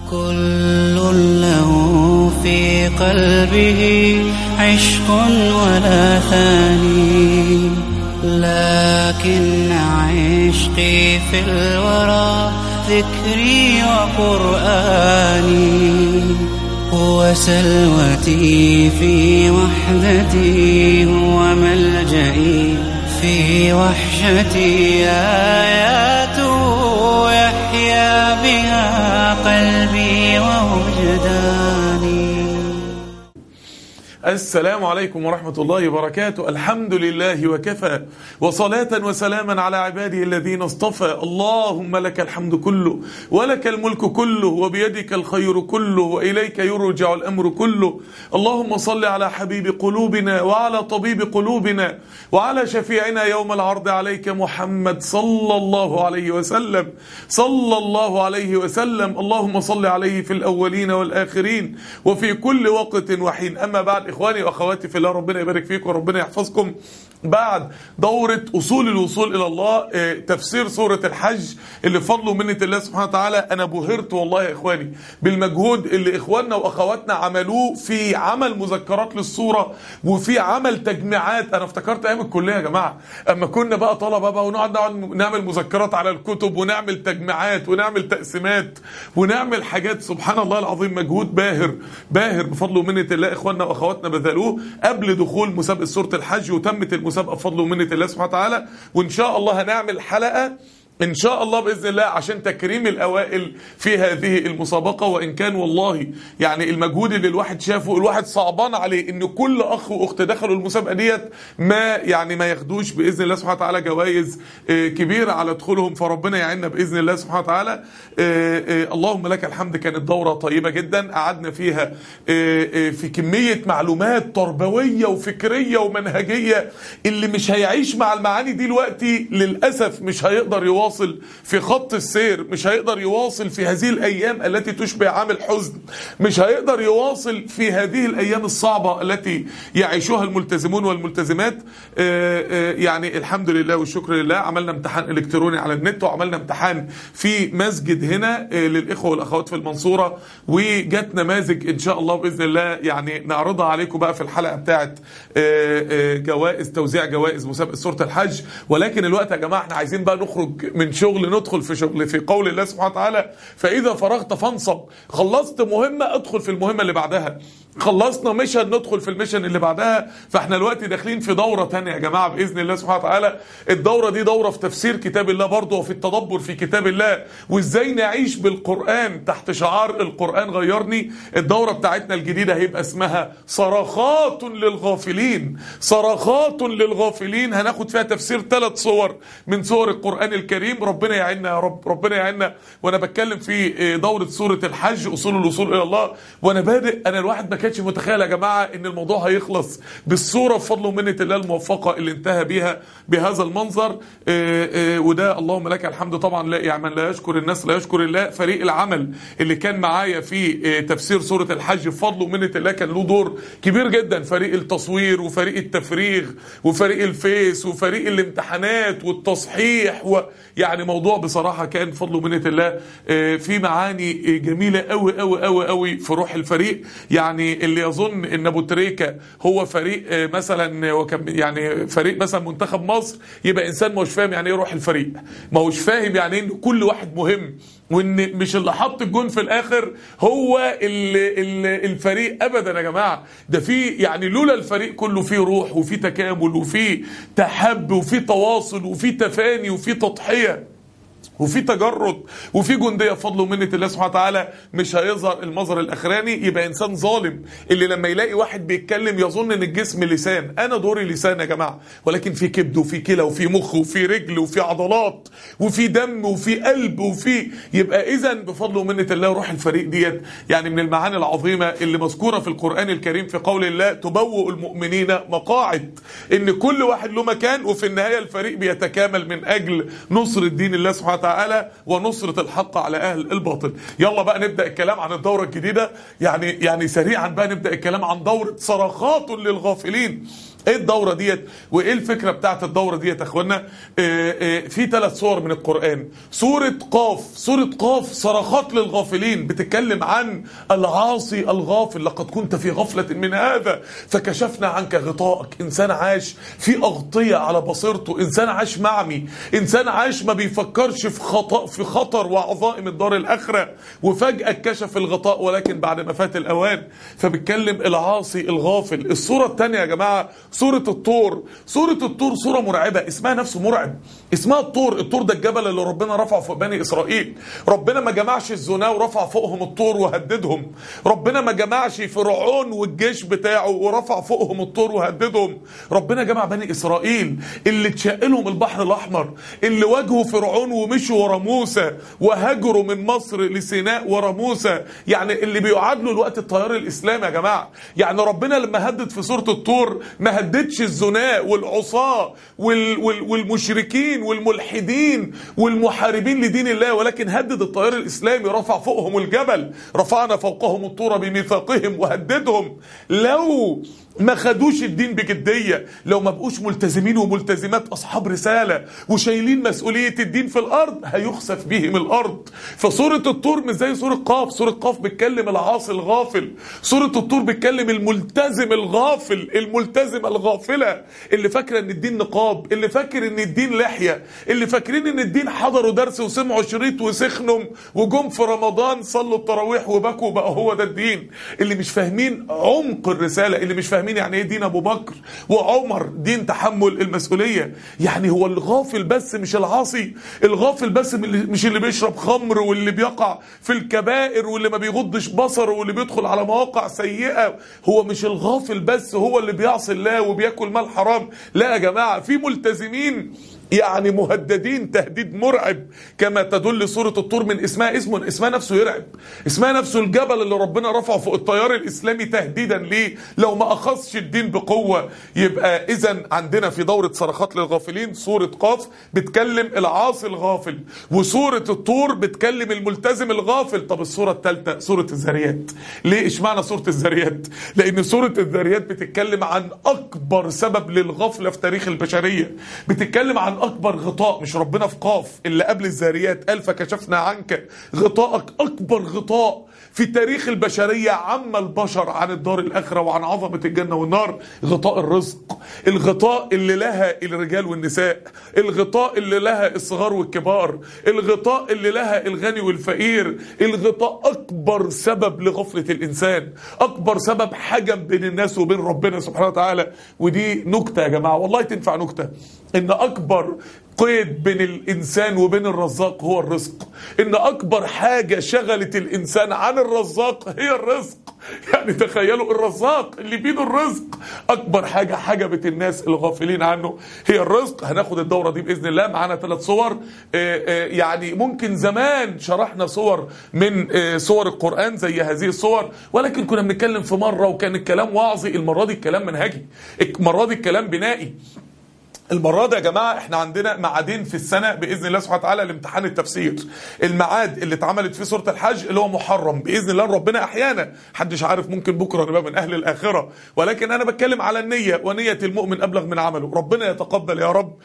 كل له في قلبه عشق ولا ثاني لكن عشقي في الورى ذكري وقرآني هو سلوتي في وحدتي هو ملجئي في وحشتي آياته يحيا بها قلبي ووجداني السلام عليكم ورحمة الله وبركاته الحمد لله وكفى وصلاة وسلاما على عباده الذين اصطفى اللهم لك الحمد كله ولك الملك كله وبيدك الخير كله وإليك يرجع الأمر كله اللهم صل على حبيب قلوبنا وعلى طبيب قلوبنا وعلى شفيعنا يوم العرض عليك محمد صلى الله عليه وسلم صلى الله عليه وسلم اللهم صل عليه في الأولين والآخرين وفي كل وقت وحين أما بعد إخواني وأخواتي في الله ربنا يبارك فيكم وربنا يحفظكم بعد دورة أصول الوصول إلى الله اه تفسير سورة الحج اللي فضلوا منة الله سبحانه وتعالى أنا بهرت والله يا إخواني بالمجهود اللي إخواننا وأخواتنا عملوه في عمل مذكرات للصورة وفي عمل تجميعات أنا افتكرت أيام الكلية يا جماعة أما كنا بقى طلبة بقى ونقعد نقعد نعمل مذكرات على الكتب ونعمل تجميعات ونعمل تقسيمات ونعمل حاجات سبحان الله العظيم مجهود باهر باهر بفضل ومنة الله إخواننا وأخواتنا بذلوه قبل دخول مسابقة سورة الحج وتمت المسابقة بفضل ومنة الله سبحانه وتعالى وإن شاء الله هنعمل حلقة ان شاء الله باذن الله عشان تكريم الاوائل في هذه المسابقه وان كان والله يعني المجهود اللي الواحد شافه الواحد صعبان عليه ان كل اخ واخت دخلوا المسابقه ديت ما يعني ما ياخدوش باذن الله سبحانه وتعالى جوائز كبيره على دخولهم فربنا يعيننا باذن الله سبحانه وتعالى اللهم لك الحمد كانت دوره طيبه جدا قعدنا فيها في كميه معلومات تربويه وفكريه ومنهجيه اللي مش هيعيش مع المعاني دي دلوقتي للاسف مش هيقدر يواصل يواصل في خط السير مش هيقدر يواصل في هذه الأيام التي تشبه عام الحزن مش هيقدر يواصل في هذه الأيام الصعبة التي يعيشها الملتزمون والملتزمات يعني الحمد لله والشكر لله عملنا امتحان إلكتروني على النت وعملنا امتحان في مسجد هنا للإخوة والأخوات في المنصورة وجت نماذج إن شاء الله بإذن الله يعني نعرضها عليكم بقى في الحلقة بتاعت جوائز توزيع جوائز مسابقة سورة الحج ولكن الوقت يا جماعة احنا عايزين بقى نخرج من شغل ندخل في شغل في قول الله سبحانه وتعالى فإذا فرغت فانصب خلصت مهمة ادخل في المهمة اللي بعدها خلصنا ميشن ندخل في الميشن اللي بعدها فاحنا دلوقتي داخلين في دورة تانية يا جماعة بإذن الله سبحانه وتعالى الدورة دي دورة في تفسير كتاب الله برضه وفي التدبر في كتاب الله وازاي نعيش بالقرآن تحت شعار القرآن غيرني الدورة بتاعتنا الجديدة هيبقى اسمها صرخات للغافلين صرخات للغافلين هناخد فيها تفسير ثلاث صور من صور القرآن الكريم ربنا يعيننا يا رب ربنا يعيننا وانا بتكلم في دورة سورة الحج اصول الوصول الى الله وانا بادئ انا الواحد ما كانش متخيل يا جماعة ان الموضوع هيخلص بالصورة بفضل ومنة الله الموفقة اللي انتهى بيها بهذا المنظر وده اللهم لك الحمد طبعا لا يعني لا يشكر الناس لا يشكر الله فريق العمل اللي كان معايا في تفسير سورة الحج بفضل ومنة الله كان له دور كبير جدا فريق التصوير وفريق التفريغ وفريق الفيس وفريق الامتحانات والتصحيح و يعني موضوع بصراحة كان بفضل ومنة الله في معاني جميلة قوي قوي قوي قوي في روح الفريق يعني اللي يظن ان ابو تريكة هو فريق مثلا وكم يعني فريق مثلا منتخب مصر يبقى انسان مش فاهم يعني ايه روح الفريق ما هوش فاهم يعني ايه ان كل واحد مهم وان مش اللي حط الجون في الاخر هو اللي اللي الفريق ابدا يا جماعه ده في يعني لولا الفريق كله فيه روح وفيه تكامل وفيه تحب وفيه تواصل وفيه تفاني وفيه تضحيه وفي تجرد وفي جنديه بفضل ومنه الله سبحانه وتعالى مش هيظهر المظهر الاخراني يبقى انسان ظالم اللي لما يلاقي واحد بيتكلم يظن ان الجسم لسان انا دوري لسان يا جماعه ولكن في كبد وفي كلى وفي مخ وفي رجل وفي عضلات وفي دم وفي قلب وفي يبقى اذا بفضل ومنه الله روح الفريق ديت يعني من المعاني العظيمه اللي مذكوره في القران الكريم في قول الله تبوئ المؤمنين مقاعد ان كل واحد له مكان وفي النهايه الفريق بيتكامل من اجل نصر الدين الله سبحانه وتعالى وتعالى ونصرة الحق على أهل الباطل يلا بقى نبدأ الكلام عن الدورة الجديدة يعني يعني سريعا بقى نبدأ الكلام عن دورة صرخات للغافلين ايه الدوره ديت وايه الفكره بتاعت الدوره ديت يا اخوانا آه، آه، في ثلاث صور من القران سوره قاف سوره قاف صرخات للغافلين بتتكلم عن العاصي الغافل لقد كنت في غفله من هذا فكشفنا عنك غطاءك انسان عاش في اغطيه على بصيرته انسان عاش معمي انسان عاش ما بيفكرش في خطا في خطر وعظائم الدار الاخره وفجاه كشف الغطاء ولكن بعد ما فات الاوان فبيتكلم العاصي الغافل الصوره الثانيه يا جماعه سورة الطور سورة الطور سورة مرعبة اسمها نفسه مرعب اسمها الطور الطور ده الجبل اللي ربنا رفعه فوق بني إسرائيل ربنا ما جمعش الزنا ورفع فوقهم الطور وهددهم ربنا ما جمعش فرعون والجيش بتاعه ورفع فوقهم الطور وهددهم ربنا جمع بني إسرائيل اللي اتشقلهم البحر الأحمر اللي واجهوا فرعون ومشوا ورا موسى وهاجروا من مصر لسيناء ورا موسى يعني اللي بيعادلوا الوقت التيار الإسلامي يا جماعة يعني ربنا لما هدد في سورة الطور ما هددش الزناء والعصاة وال وال والمشركين والملحدين والمحاربين لدين الله ولكن هدد التيار الإسلامي رفع فوقهم الجبل رفعنا فوقهم الطور بميثاقهم وهددهم لو ما خدوش الدين بجدية لو ما بقوش ملتزمين وملتزمات أصحاب رسالة وشايلين مسؤولية الدين في الأرض هيخسف بهم الأرض فسورة الطور مش زي سورة قاف سورة قاف بتكلم العاصي الغافل سورة الطور بتكلم الملتزم الغافل الملتزمة الغافلة اللي فاكرة ان الدين نقاب اللي فاكر ان الدين لحية اللي فاكرين ان الدين حضروا درس وسمعوا شريط وسخنوا وجم في رمضان صلوا التراويح وبكوا بقى هو ده الدين اللي مش فاهمين عمق الرسالة اللي مش فاهمين يعني ايه دين ابو بكر وعمر دين تحمل المسؤولية يعني هو الغافل بس مش العاصي الغافل بس من اللي- مش اللي بيشرب خمر واللي بيقع في الكبائر واللي ما بيغضش بصره واللي بيدخل على مواقع سيئة هو مش الغافل بس هو اللي بيعصي الله وبياكل مال حرام لا يا جماعة في ملتزمين يعني مهددين تهديد مرعب كما تدل سورة الطور من اسمها اسمه اسمها نفسه يرعب اسمها نفسه الجبل اللي ربنا رفعه فوق التيار الإسلامي تهديدا ليه لو ما أخذش الدين بقوة يبقى إذا عندنا في دورة صرخات للغافلين سورة قاف بتكلم العاصي الغافل وسورة الطور بتكلم الملتزم الغافل طب السورة الثالثة سورة الذريات ليه اشمعنى سورة الذريات لأن سورة الذريات بتتكلم عن أكبر سبب للغفلة في تاريخ البشرية بتتكلم عن أكبر غطاء مش ربنا في قاف اللي قبل الذاريات قال فكشفنا عنك غطاءك أكبر غطاء في تاريخ البشرية عم البشر عن الدار الآخرة وعن عظمة الجنة والنار غطاء الرزق الغطاء اللي لها الرجال والنساء الغطاء اللي لها الصغار والكبار الغطاء اللي لها الغني والفقير الغطاء أكبر سبب لغفلة الإنسان أكبر سبب حجم بين الناس وبين ربنا سبحانه وتعالى ودي نكتة يا جماعة والله تنفع نكتة إن أكبر قيد بين الإنسان وبين الرزاق هو الرزق إن أكبر حاجة شغلت الإنسان عن الرزاق هي الرزق يعني تخيلوا الرزاق اللي بيده الرزق أكبر حاجة حجبت الناس الغافلين عنه هي الرزق هناخد الدورة دي بإذن الله معانا ثلاث صور آه، آه، يعني ممكن زمان شرحنا صور من آه، صور القرآن زي هذه الصور ولكن كنا بنتكلم في مرة وكان الكلام واعظي المرة دي الكلام منهجي المرة دي الكلام بنائي المرة دي يا جماعة احنا عندنا ميعادين في السنة بإذن الله سبحانه وتعالى لامتحان التفسير الميعاد اللي اتعملت فيه سورة الحج اللي هو محرم بإذن الله ربنا أحيانا محدش عارف ممكن بكرة نبقى من أهل الآخرة ولكن أنا بتكلم على النية ونية المؤمن أبلغ من عمله ربنا يتقبل يا رب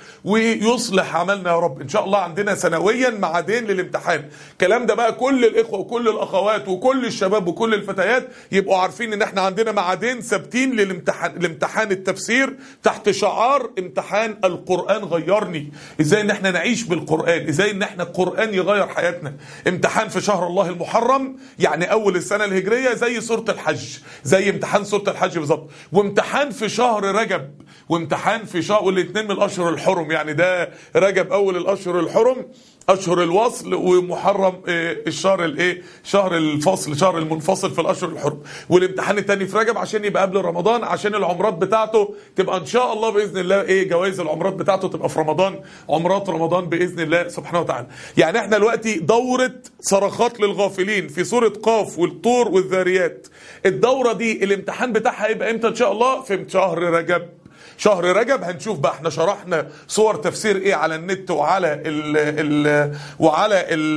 ويصلح عملنا يا رب إن شاء الله عندنا سنويا ميعادين للامتحان الكلام ده بقى كل الإخوة وكل الأخوات وكل الشباب وكل الفتيات يبقوا عارفين إن احنا عندنا ميعادين ثابتين للامتحان لامتحان التفسير تحت شعار امتحان القرآن غيرني ازاي ان احنا نعيش بالقرآن ازاي ان احنا القرآن يغير حياتنا امتحان في شهر الله المحرم يعني اول السنة الهجرية زي سورة الحج زي امتحان سورة الحج بالظبط وامتحان في شهر رجب وامتحان في شهر والاثنين من الاشهر الحرم يعني ده رجب اول الاشهر الحرم اشهر الوصل ومحرم آه، الشهر الايه شهر الفصل شهر المنفصل في الاشهر الحرم والامتحان التاني في رجب عشان يبقى قبل رمضان عشان العمرات بتاعته تبقى ان شاء الله باذن الله ايه جوائز العمرات بتاعته تبقى في رمضان عمرات رمضان باذن الله سبحانه وتعالى يعني احنا دلوقتي دوره صرخات للغافلين في سوره قاف والطور والذاريات الدوره دي الامتحان بتاعها هيبقى امتى ان شاء الله في شهر رجب شهر رجب هنشوف بقى احنا شرحنا صور تفسير ايه على النت وعلى ال ال وعلى ال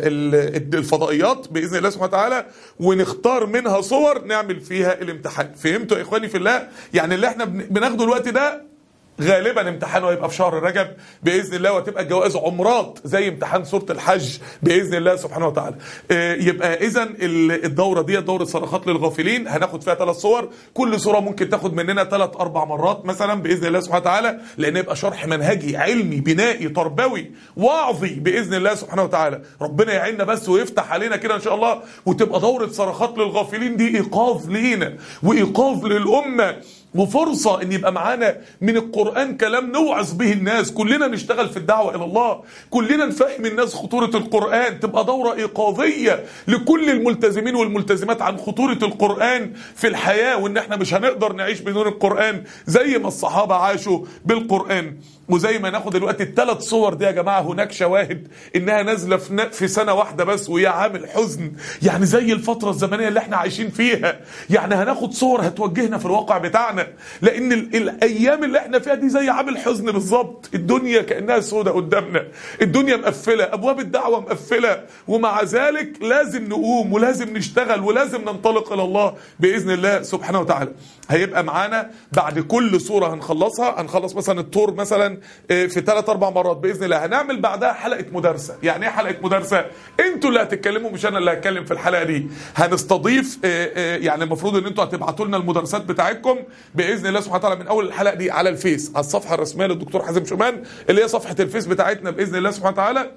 ال الفضائيات باذن الله سبحانه وتعالى ونختار منها صور نعمل فيها الامتحان فهمتوا يا اخواني في الله يعني اللي احنا بن- بناخده الوقت ده غالبا امتحانه هيبقى في شهر رجب باذن الله وتبقى الجوائز عمرات زي امتحان سوره الحج باذن الله سبحانه وتعالى آه، يبقى اذا الدوره دي دوره صرخات للغافلين هناخد فيها ثلاث صور كل صوره ممكن تاخد مننا ثلاث اربع مرات مثلا باذن الله سبحانه وتعالى لان يبقى شرح منهجي علمي بنائي تربوي واعظي باذن الله سبحانه وتعالى ربنا يعيننا بس ويفتح علينا كده ان شاء الله وتبقى دوره صرخات للغافلين دي ايقاظ لينا وايقاظ للامه وفرصة ان يبقى معانا من القرآن كلام نوعظ به الناس كلنا نشتغل في الدعوة الى الله كلنا نفهم الناس خطورة القرآن تبقى دورة ايقاظية لكل الملتزمين والملتزمات عن خطورة القرآن في الحياة وان احنا مش هنقدر نعيش بدون القرآن زي ما الصحابة عاشوا بالقرآن وزي ما ناخد دلوقتي الثلاث صور دي يا جماعه هناك شواهد انها نازله في ن- في سنه واحده بس وهي عام الحزن يعني زي الفتره الزمنيه اللي احنا عايشين فيها يعني هناخد صور هتوجهنا في الواقع بتاعنا لان ال- الايام اللي احنا فيها دي زي عام الحزن بالظبط الدنيا كانها سودة قدامنا الدنيا مقفله ابواب الدعوه مقفله ومع ذلك لازم نقوم ولازم نشتغل ولازم ننطلق الى الله باذن الله سبحانه وتعالى هيبقى معانا بعد كل صوره هنخلصها هنخلص مثلا التور مثلا آه، في ثلاث اربع مرات باذن الله هنعمل بعدها حلقه مدارسه يعني ايه حلقه مدارسه انتوا اللي هتتكلموا مش انا اللي هتكلم في الحلقه دي هنستضيف آه، آه، يعني المفروض ان انتوا هتبعتوا لنا المدارسات بتاعتكم باذن الله سبحانه وتعالى من اول الحلقه دي على الفيس على الصفحه الرسميه للدكتور حازم شومان اللي هي صفحه الفيس بتاعتنا باذن الله سبحانه وتعالى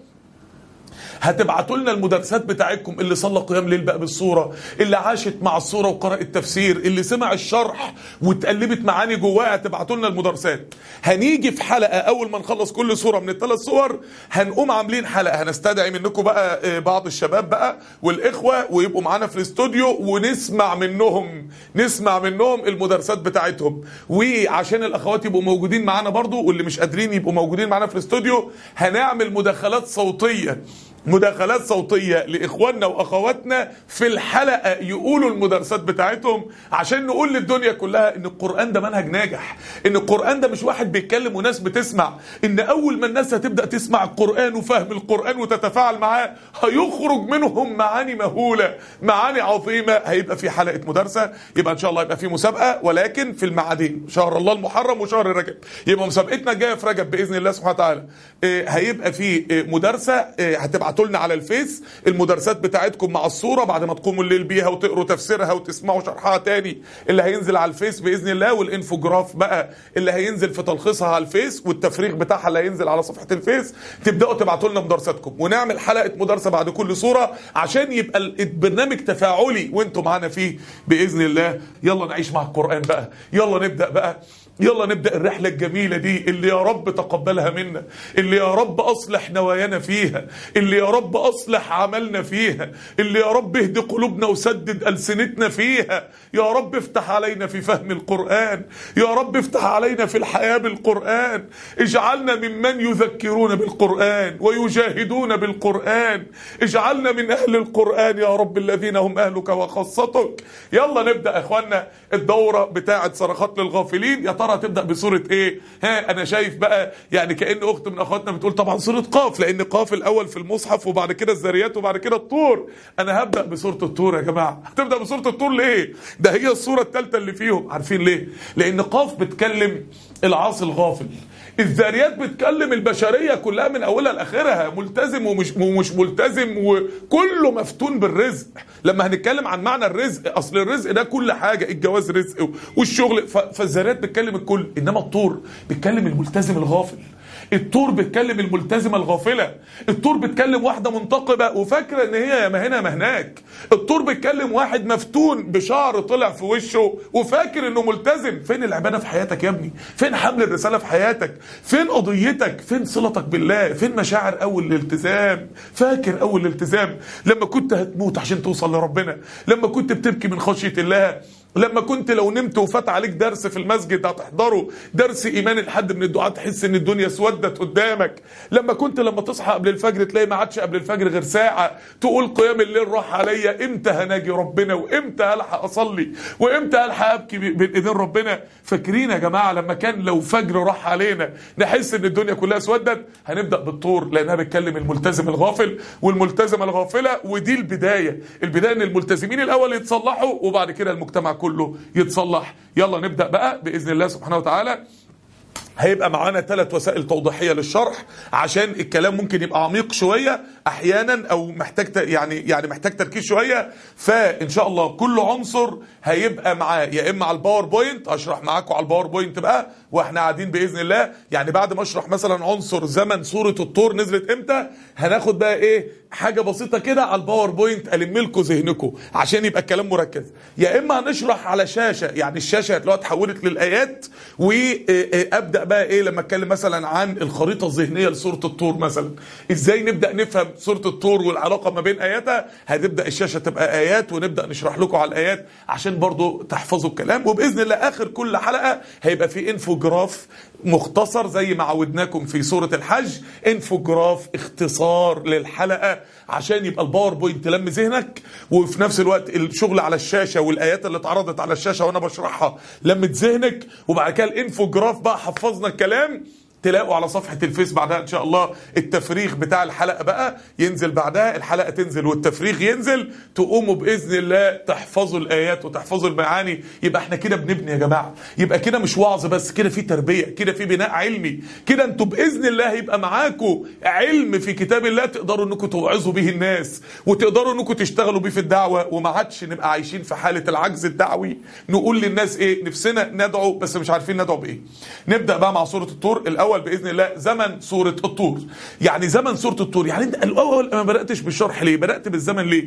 هتبعتوا لنا المدرسات بتاعتكم اللي صلى قيام ليل بقى بالصوره اللي عاشت مع الصوره وقرأ التفسير اللي سمع الشرح واتقلبت معاني جواها هتبعتوا لنا المدرسات هنيجي في حلقه اول ما نخلص كل صوره من الثلاث صور هنقوم عاملين حلقه هنستدعي منكم بقى آه، بعض الشباب بقى والاخوه ويبقوا معانا في الاستوديو ونسمع منهم نسمع منهم المدرسات بتاعتهم وعشان الاخوات يبقوا موجودين معانا برضو واللي مش قادرين يبقوا موجودين معانا في الاستوديو هنعمل مداخلات صوتيه مداخلات صوتية لإخواننا وأخواتنا في الحلقة يقولوا المدرسات بتاعتهم عشان نقول للدنيا كلها إن القرآن ده منهج ناجح إن القرآن ده مش واحد بيتكلم وناس بتسمع إن أول ما الناس هتبدأ تسمع القرآن وفهم القرآن وتتفاعل معاه هيخرج منهم معاني مهولة معاني عظيمة هيبقى في حلقة مدرسة يبقى إن شاء الله يبقى في مسابقة ولكن في الميعادين شهر الله المحرم وشهر رجب يبقى مسابقتنا الجاية في رجب بإذن الله سبحانه وتعالى إيه، هيبقى في إيه، مدرسة إيه، هتبعتوا لنا على الفيس المدرسات بتاعتكم مع الصورة بعد ما تقوموا الليل بيها وتقروا تفسيرها وتسمعوا شرحها تاني اللي هينزل على الفيس بإذن الله والانفوجراف بقى اللي هينزل في تلخيصها على الفيس والتفريغ بتاعها اللي هينزل على صفحة الفيس تبدأوا تبعتوا لنا مدرساتكم ونعمل حلقة مدرسة بعد كل صورة عشان يبقى البرنامج تفاعلي وانتوا معانا فيه بإذن الله يلا نعيش مع القرآن بقى يلا نبدأ بقى يلا نبدأ الرحلة الجميلة دي اللي يا رب تقبلها منا اللي يا رب أصلح نوايانا فيها اللي يا رب أصلح عملنا فيها اللي يا رب اهد قلوبنا وسدد ألسنتنا فيها يا رب افتح علينا في فهم القرآن يا رب افتح علينا في الحياة بالقرآن اجعلنا ممن يذكرون بالقرآن ويجاهدون بالقرآن اجعلنا من أهل القرآن يا رب الذين هم أهلك وخاصتك يلا نبدأ يا اخوانا الدورة بتاعة صرخات للغافلين يا ترى هتبدأ بسورة ايه ها انا شايف بقى يعني كأن اخت من اخواتنا بتقول طبعا سورة قاف لان قاف الاول في المصحف وبعد كده الذريات وبعد كده الطور انا هبدأ بسورة الطور يا جماعة هتبدأ بسورة الطور ليه ده هي السورة الثالثة اللي فيهم عارفين ليه لان قاف بتكلم العاصي الغافل الذاريات بتكلم البشرية كلها من أولها لآخرها ملتزم ومش, ومش ملتزم وكله مفتون بالرزق لما هنتكلم عن معنى الرزق أصل الرزق ده كل حاجة الجواز رزق والشغل ف- فالذاريات بتكلم الكل إنما الطور بتكلم الملتزم الغافل الطور بتكلم الملتزمه الغافله الطور بتكلم واحده منتقبه وفاكره ان هي يا ما هنا يا ما هناك الطور بتكلم واحد مفتون بشعر طلع في وشه وفاكر انه ملتزم فين العباده في حياتك يا ابني فين حمل الرساله في حياتك فين قضيتك فين صلتك بالله فين مشاعر اول الالتزام فاكر اول الالتزام لما كنت هتموت عشان توصل لربنا لما كنت بتبكي من خشيه الله لما كنت لو نمت وفات عليك درس في المسجد هتحضره درس ايمان لحد من الدعاء تحس ان الدنيا اسودت قدامك لما كنت لما تصحى قبل الفجر تلاقي ما عادش قبل الفجر غير ساعه تقول قيام الليل راح عليا امتى هناجي ربنا وامتى هلحق اصلي وامتى هلحق ابكي بين ايدين ربنا فاكرين يا جماعه لما كان لو فجر راح علينا نحس ان الدنيا كلها اسودت هنبدا بالطور لانها بتكلم الملتزم الغافل والملتزمه الغافله ودي البدايه البدايه ان الملتزمين الاول يتصلحوا وبعد كده المجتمع كله يتصلح يلا نبدا بقى باذن الله سبحانه وتعالى هيبقى معانا ثلاث وسائل توضيحيه للشرح عشان الكلام ممكن يبقى عميق شويه احيانا او محتاج ت- يعني يعني محتاج تركيز شويه فان شاء الله كل عنصر هيبقى معاه يا اما على الباوربوينت اشرح معاكم على الباوربوينت بقى واحنا قاعدين باذن الله يعني بعد ما اشرح مثلا عنصر زمن سوره الطور نزلت امتى هناخد بقى ايه حاجه بسيطه كده على الباوربوينت الم لكم ذهنكم عشان يبقى الكلام مركز يا اما هنشرح على شاشه يعني الشاشه هتلاقوها اتحولت للايات وابدا بقى ايه لما اتكلم مثلا عن الخريطه الذهنيه لسوره الطور مثلا ازاي نبدا نفهم سوره الطور والعلاقه ما بين اياتها هتبدا الشاشه تبقى ايات ونبدا نشرح لكم على الايات عشان برضو تحفظوا الكلام وباذن الله اخر كل حلقه هيبقى في انفوجراف مختصر زي ما عودناكم في سوره الحج انفوجراف اختصار للحلقه عشان يبقى الباوربوينت لم ذهنك وفي نفس الوقت الشغل على الشاشه والايات اللي اتعرضت على الشاشه وانا بشرحها لمت ذهنك وبعد كده الانفوجراف بقى حفظنا الكلام تلاقوا على صفحة الفيس بعدها ان شاء الله التفريغ بتاع الحلقة بقى ينزل بعدها الحلقة تنزل والتفريغ ينزل تقوموا بإذن الله تحفظوا الآيات وتحفظوا المعاني يبقى احنا كده بنبني يا جماعة يبقى كده مش وعظ بس كده في تربية كده في بناء علمي كده انتوا بإذن الله هيبقى معاكم علم في كتاب الله تقدروا انكم توعظوا به الناس وتقدروا انكم تشتغلوا بيه في الدعوة وما عادش نبقى عايشين في حالة العجز الدعوي نقول للناس ايه نفسنا ندعو بس مش عارفين ندعو بايه نبدأ بقى مع سورة الطور الأول باذن الله زمن سوره الطور يعني زمن سوره الطور يعني انت الاول ما بداتش بالشرح ليه بدات بالزمن ليه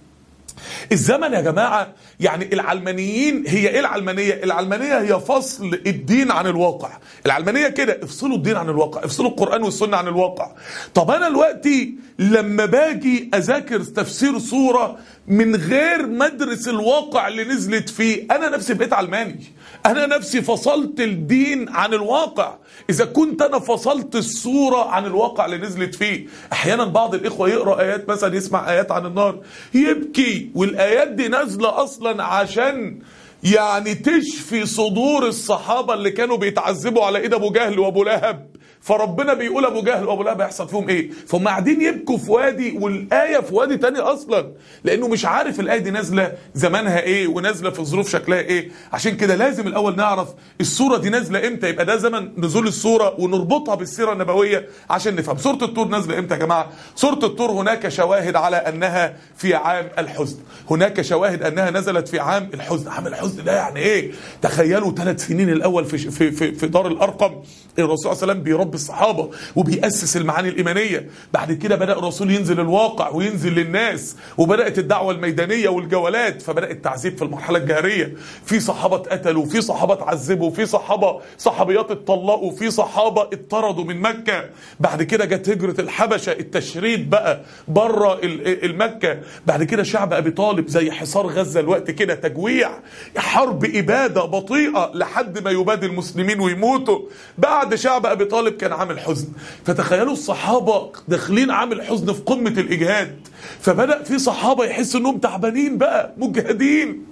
الزمن يا جماعة يعني العلمانيين هي ايه العلمانية العلمانية هي فصل الدين عن الواقع العلمانية كده افصلوا الدين عن الواقع افصلوا القرآن والسنة عن الواقع طب انا دلوقتي لما باجي اذاكر تفسير صورة من غير مدرس الواقع اللي نزلت فيه انا نفسي بقيت علماني انا نفسي فصلت الدين عن الواقع اذا كنت انا فصلت الصورة عن الواقع اللي نزلت فيه احيانا بعض الاخوة يقرأ ايات مثلا يسمع ايات عن النار يبكي والايات دي نازلة اصلا عشان يعني تشفي صدور الصحابة اللي كانوا بيتعذبوا على ايد ابو جهل وابو لهب فربنا بيقول ابو جهل وابو لهب هيحصل فيهم ايه فهم قاعدين يبكوا في وادي والايه في وادي تاني اصلا لانه مش عارف الايه دي نازله زمانها ايه ونازله في ظروف شكلها ايه عشان كده لازم الاول نعرف السوره دي نازله امتى يبقى ده زمن نزول السوره ونربطها بالسيره النبويه عشان نفهم سوره الطور نازله امتى يا جماعه سوره الطور هناك شواهد على انها في عام الحزن هناك شواهد انها نزلت في عام الحزن عام الحزن ده يعني ايه تخيلوا ثلاث سنين الاول في في في, في دار الارقم الرسول صلى الله عليه وسلم بيربي الصحابه وبيأسس المعاني الايمانيه بعد كده بدا الرسول ينزل الواقع وينزل للناس وبدات الدعوه الميدانيه والجولات فبدا التعذيب في المرحله الجاهريه في صحابه اتقتلوا في صحابه اتعذبوا في صحابه صحابيات اتطلقوا في صحابه اتطردوا من مكه بعد كده جت هجره الحبشه التشريد بقى بره المكه بعد كده شعب ابي طالب زي حصار غزه الوقت كده تجويع حرب اباده بطيئه لحد ما يباد المسلمين ويموتوا بعد شعب ابي طالب كان عامل حزن فتخيلوا الصحابه داخلين عامل حزن في قمه الاجهاد فبدا في صحابه يحسوا انهم تعبانين بقى مجهدين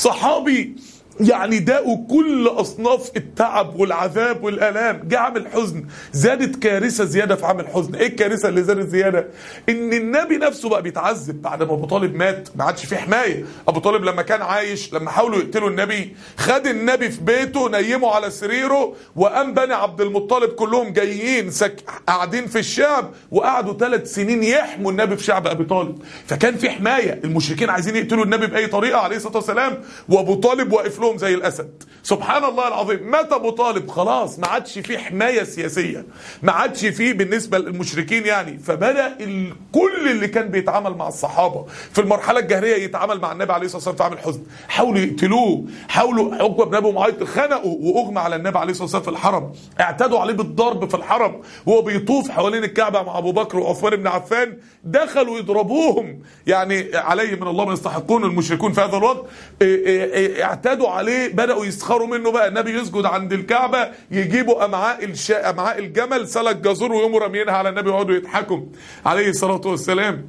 صحابي يعني داقوا كل اصناف التعب والعذاب والالام جه عامل حزن زادت كارثه زياده في عامل حزن ايه الكارثه اللي زادت زياده ان النبي نفسه بقى بيتعذب بعد ما ابو طالب مات ما عادش فيه حمايه ابو طالب لما كان عايش لما حاولوا يقتلوا النبي خد النبي في بيته نيمه على سريره وقام بني عبد المطلب كلهم جايين سك... قاعدين في الشعب وقعدوا ثلاث سنين يحموا النبي في شعب ابي طالب فكان في حمايه المشركين عايزين يقتلوا النبي باي طريقه عليه الصلاه والسلام وابو طالب واقف لهم زي الاسد سبحان الله العظيم مات ابو طالب خلاص ما عادش فيه حمايه سياسيه ما عادش فيه بالنسبه للمشركين يعني فبدا كل اللي كان بيتعامل مع الصحابه في المرحله الجاهليه يتعامل مع النبي عليه الصلاه والسلام في عامل حزن حاولوا يقتلوه حاولوا عقبه بن ابي معيط خنقوا واغمى على النبي عليه الصلاه والسلام في الحرم اعتدوا عليه بالضرب في الحرم وهو بيطوف حوالين الكعبه مع ابو بكر وعثمان بن عفان دخلوا يضربوهم يعني عليه من الله ما يستحقون المشركون في هذا الوقت اعتدوا عليه بداوا يسخروا منه بقى النبي يسجد عند الكعبه يجيبوا امعاء الش... امعاء الجمل سلك جزور ويقوموا راميينها على النبي ويقعدوا يضحكوا عليه الصلاه والسلام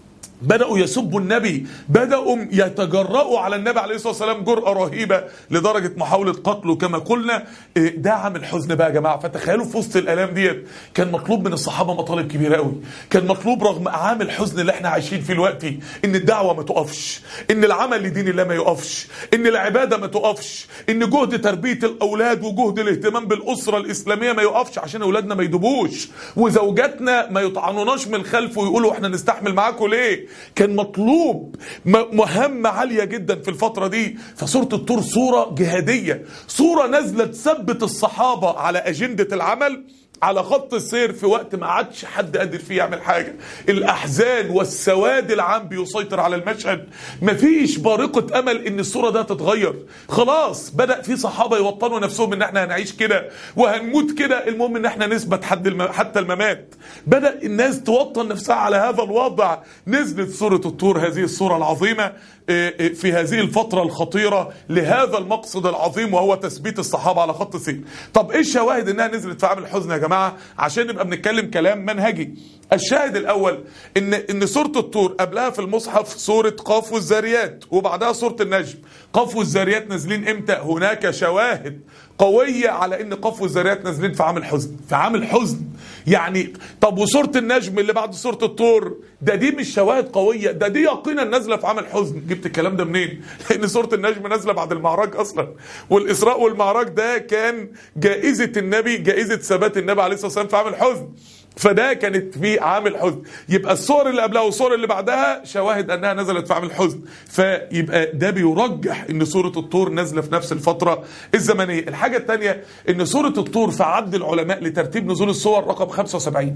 بدأوا يسبوا النبي بدأوا يتجرؤوا على النبي عليه الصلاة والسلام جرأة رهيبة لدرجة محاولة قتله كما قلنا إيه، ده عامل حزن بقى يا جماعة فتخيلوا في وسط الآلام ديت كان مطلوب من الصحابة مطالب كبيرة قوي كان مطلوب رغم عامل الحزن اللي احنا عايشين فيه دلوقتي ان الدعوة ما تقفش ان العمل لدين الله ما يقفش ان العبادة ما تقفش ان جهد تربية الأولاد وجهد الاهتمام بالأسرة الإسلامية ما يقفش عشان أولادنا ما يدوبوش وزوجاتنا ما يطعنوناش من الخلف ويقولوا احنا نستحمل معاكم ليه كان مطلوب م- مهمة عالية جدا في الفترة دي فسورة الطور صورة جهادية صورة نازلة تثبت الصحابة على أجندة العمل على خط السير في وقت ما عادش حد قادر فيه يعمل حاجة الأحزان والسواد العام بيسيطر على المشهد مفيش بارقة أمل إن الصورة ده تتغير خلاص بدأ في صحابة يوطنوا نفسهم إن احنا هنعيش كده وهنموت كده المهم إن احنا نثبت حد الم... حتى الممات بدأ الناس توطن نفسها على هذا الوضع نزلت سورة الطور هذه السورة العظيمة آه، آه، في هذه الفترة الخطيرة لهذا المقصد العظيم وهو تثبيت الصحابة على خط السير طب ايه الشواهد انها نزلت في عام الحزن يا جماعة عشان نبقى بنتكلم كلام منهجي الشاهد الاول ان ان سورة الطور قبلها في المصحف سورة قاف والذاريات وبعدها سورة النجم قاف والذاريات نازلين امتى هناك شواهد قوية على ان قاف والذاريات نازلين في عام الحزن في عام الحزن يعني طب وسورة النجم اللي بعد سورة الطور ده دي مش شواهد قوية ده دي يقينا نازلة في عام الحزن جبت الكلام ده منين لان سورة النجم نازلة بعد المعراج اصلا والاسراء والمعراج ده كان جائزة النبي جائزة ثبات النبي عليه الصلاة والسلام في عام الحزن فده كانت في عام الحزن يبقى الصور اللي قبلها والصور اللي بعدها شواهد انها نزلت في عام الحزن فيبقى ده بيرجح ان سوره الطور نازله في نفس الفتره الزمنيه الحاجه الثانيه ان سوره الطور في عد العلماء لترتيب نزول الصور رقم 75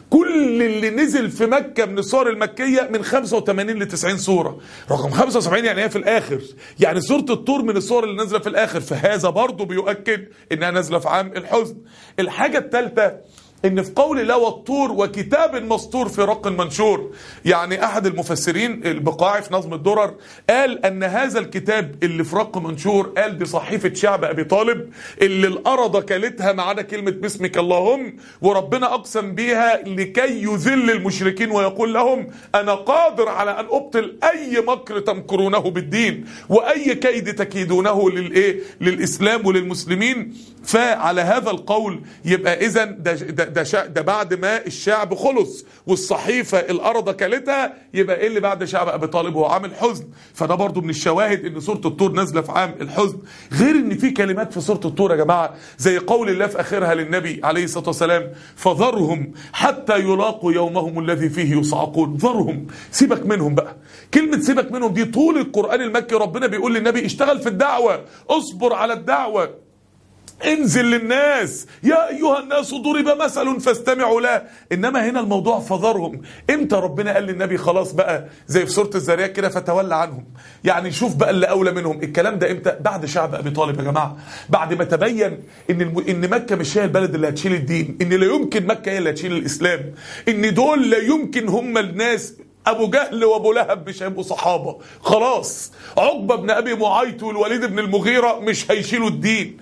كل اللي نزل في مكة من الصور المكية من 85 ل 90 صورة رقم 75 يعني هي في الآخر يعني سورة الطور من الصور اللي نازلة في الآخر فهذا برضه بيؤكد إنها نازلة في عام الحزن الحاجة الثالثة ان في قول الله والطور وكتاب مسطور في رق منشور يعني احد المفسرين البقاعي في نظم الدرر قال ان هذا الكتاب اللي في رق منشور قال دي صحيفه شعب ابي طالب اللي الارض كلتها ما عدا كلمه باسمك اللهم وربنا اقسم بيها لكي يذل المشركين ويقول لهم انا قادر على ان ابطل اي مكر تمكرونه بالدين واي كيد تكيدونه للايه للاسلام وللمسلمين فعلى هذا القول يبقى اذا ده ده ده, شا ده بعد ما الشعب خلص والصحيفه الارض كلتها يبقى ايه اللي بعد شعب ابي طالب هو عامل حزن فده برضو من الشواهد ان سوره الطور نازله في عام الحزن غير ان في كلمات في سوره الطور يا جماعه زي قول الله في اخرها للنبي عليه الصلاه والسلام فذرهم حتى يلاقوا يومهم الذي فيه يصعقون ذرهم سيبك منهم بقى كلمه سيبك منهم دي طول القران المكي ربنا بيقول للنبي اشتغل في الدعوه اصبر على الدعوه انزل للناس يا ايها الناس ضرب مثل فاستمعوا له انما هنا الموضوع فذرهم امتى ربنا قال للنبي خلاص بقى زي في سوره الذاريات كده فتولى عنهم يعني شوف بقى اللي اولى منهم الكلام ده امتى بعد شعب ابي طالب يا جماعه بعد ما تبين ان الم... ان مكه مش هي البلد اللي هتشيل الدين ان لا يمكن مكه هي اللي هتشيل الاسلام ان دول لا يمكن هم الناس ابو جهل وابو لهب مش هيبقوا صحابه خلاص عقبه بن ابي معيط والوليد بن المغيره مش هيشيلوا الدين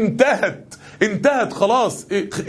انتهت انتهت خلاص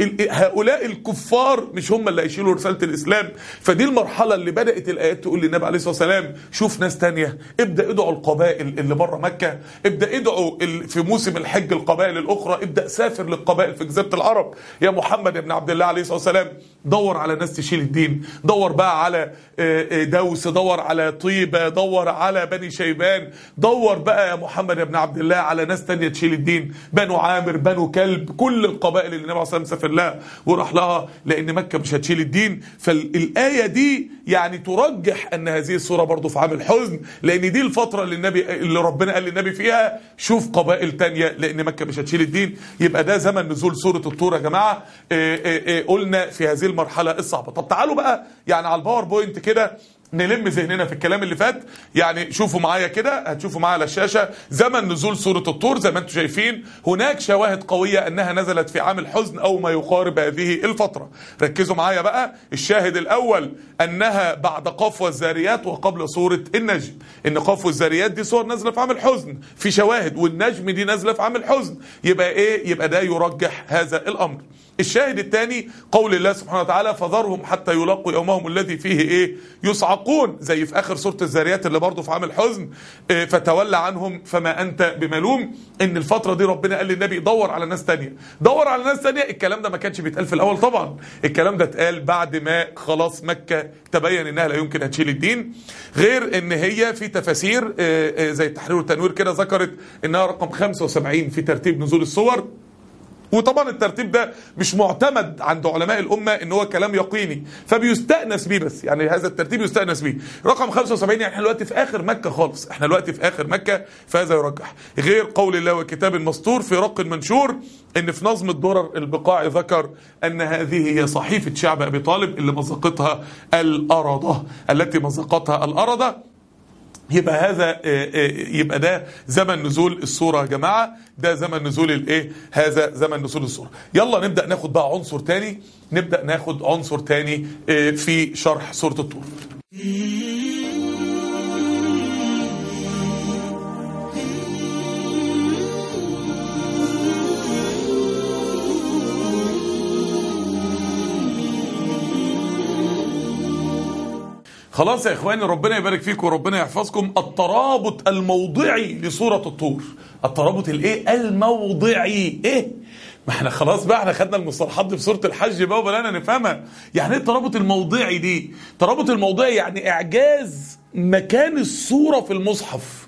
هؤلاء الكفار مش هم اللي هيشيلوا رساله الاسلام فدي المرحله اللي بدات الايات تقول للنبي عليه الصلاه والسلام شوف ناس تانية ابدا ادعوا القبائل اللي بره مكه ابدا ادعوا ال- في موسم الحج القبائل الاخرى ابدا سافر للقبائل في جزيره العرب يا محمد يا ابن عبد الله عليه الصلاه والسلام دور على ناس تشيل الدين دور بقى على آه، آه، دوس دور على طيبه دور على بني شيبان دور بقى يا محمد يا ابن عبد الله على ناس تانية تشيل الدين بنو عامر بنو كلب كل القبائل اللي النبي عليه الصلاه والسلام سافر لها وراح لها لان مكه مش هتشيل الدين فالايه دي يعني ترجح ان هذه السوره برضو في عام الحزن لان دي الفتره اللي النبي اللي ربنا قال للنبي فيها شوف قبائل تانية لان مكه مش هتشيل الدين يبقى ده زمن نزول سوره الطور يا جماعه آه، آه، آه، قلنا في هذه المرحله الصعبه طب تعالوا بقى يعني على الباوربوينت كده نلم ذهننا في الكلام اللي فات يعني شوفوا معايا كده هتشوفوا معايا على الشاشه زمن نزول سوره الطور زي ما انتم شايفين هناك شواهد قويه انها نزلت في عام الحزن او ما يقارب هذه الفتره ركزوا معايا بقى الشاهد الاول انها بعد قاف والذاريات وقبل سوره النجم ان قاف والذاريات دي صور نازله في عام الحزن في شواهد والنجم دي نازله في عام الحزن يبقى ايه يبقى ده يرجح هذا الامر الشاهد الثاني قول الله سبحانه وتعالى فذرهم حتى يلاقوا يومهم الذي فيه ايه يصعقون زي في اخر سوره الذاريات اللي برضه في عام الحزن إيه فتولى عنهم فما انت بملوم ان الفتره دي ربنا قال للنبي دور على ناس تانية دور على ناس تانية الكلام ده ما كانش بيتقال في الاول طبعا الكلام ده اتقال بعد ما خلاص مكه تبين انها لا يمكن هتشيل الدين غير ان هي في تفاسير إيه إيه زي التحرير والتنوير كده ذكرت انها رقم 75 في ترتيب نزول الصور وطبعا الترتيب ده مش معتمد عند علماء الامه ان هو كلام يقيني فبيستانس بيه بس يعني هذا الترتيب يستانس بيه رقم 75 يعني احنا دلوقتي في اخر مكه خالص احنا دلوقتي في اخر مكه فهذا يرجح غير قول الله وكتاب مسطور في رق منشور ان في نظم الدرر البقاع ذكر ان هذه هي صحيفه شعب ابي طالب اللي مزقتها الارضه التي مزقتها الارضه يبقى هذا يبقى ده زمن نزول الصورة يا جماعة ده زمن نزول الايه هذا زمن نزول الصورة يلا نبدأ ناخد بقى عنصر تاني نبدأ ناخد عنصر تاني في شرح سورة الطور خلاص يا اخواني ربنا يبارك فيكم وربنا يحفظكم الترابط الموضعي لسورة الطور الترابط الايه الموضعي ايه ما احنا خلاص بقى احنا خدنا المصطلحات دي في سوره الحج بقى وبدانا نفهمها يعني ايه الترابط الموضعي دي الترابط الموضعي يعني اعجاز مكان السوره في المصحف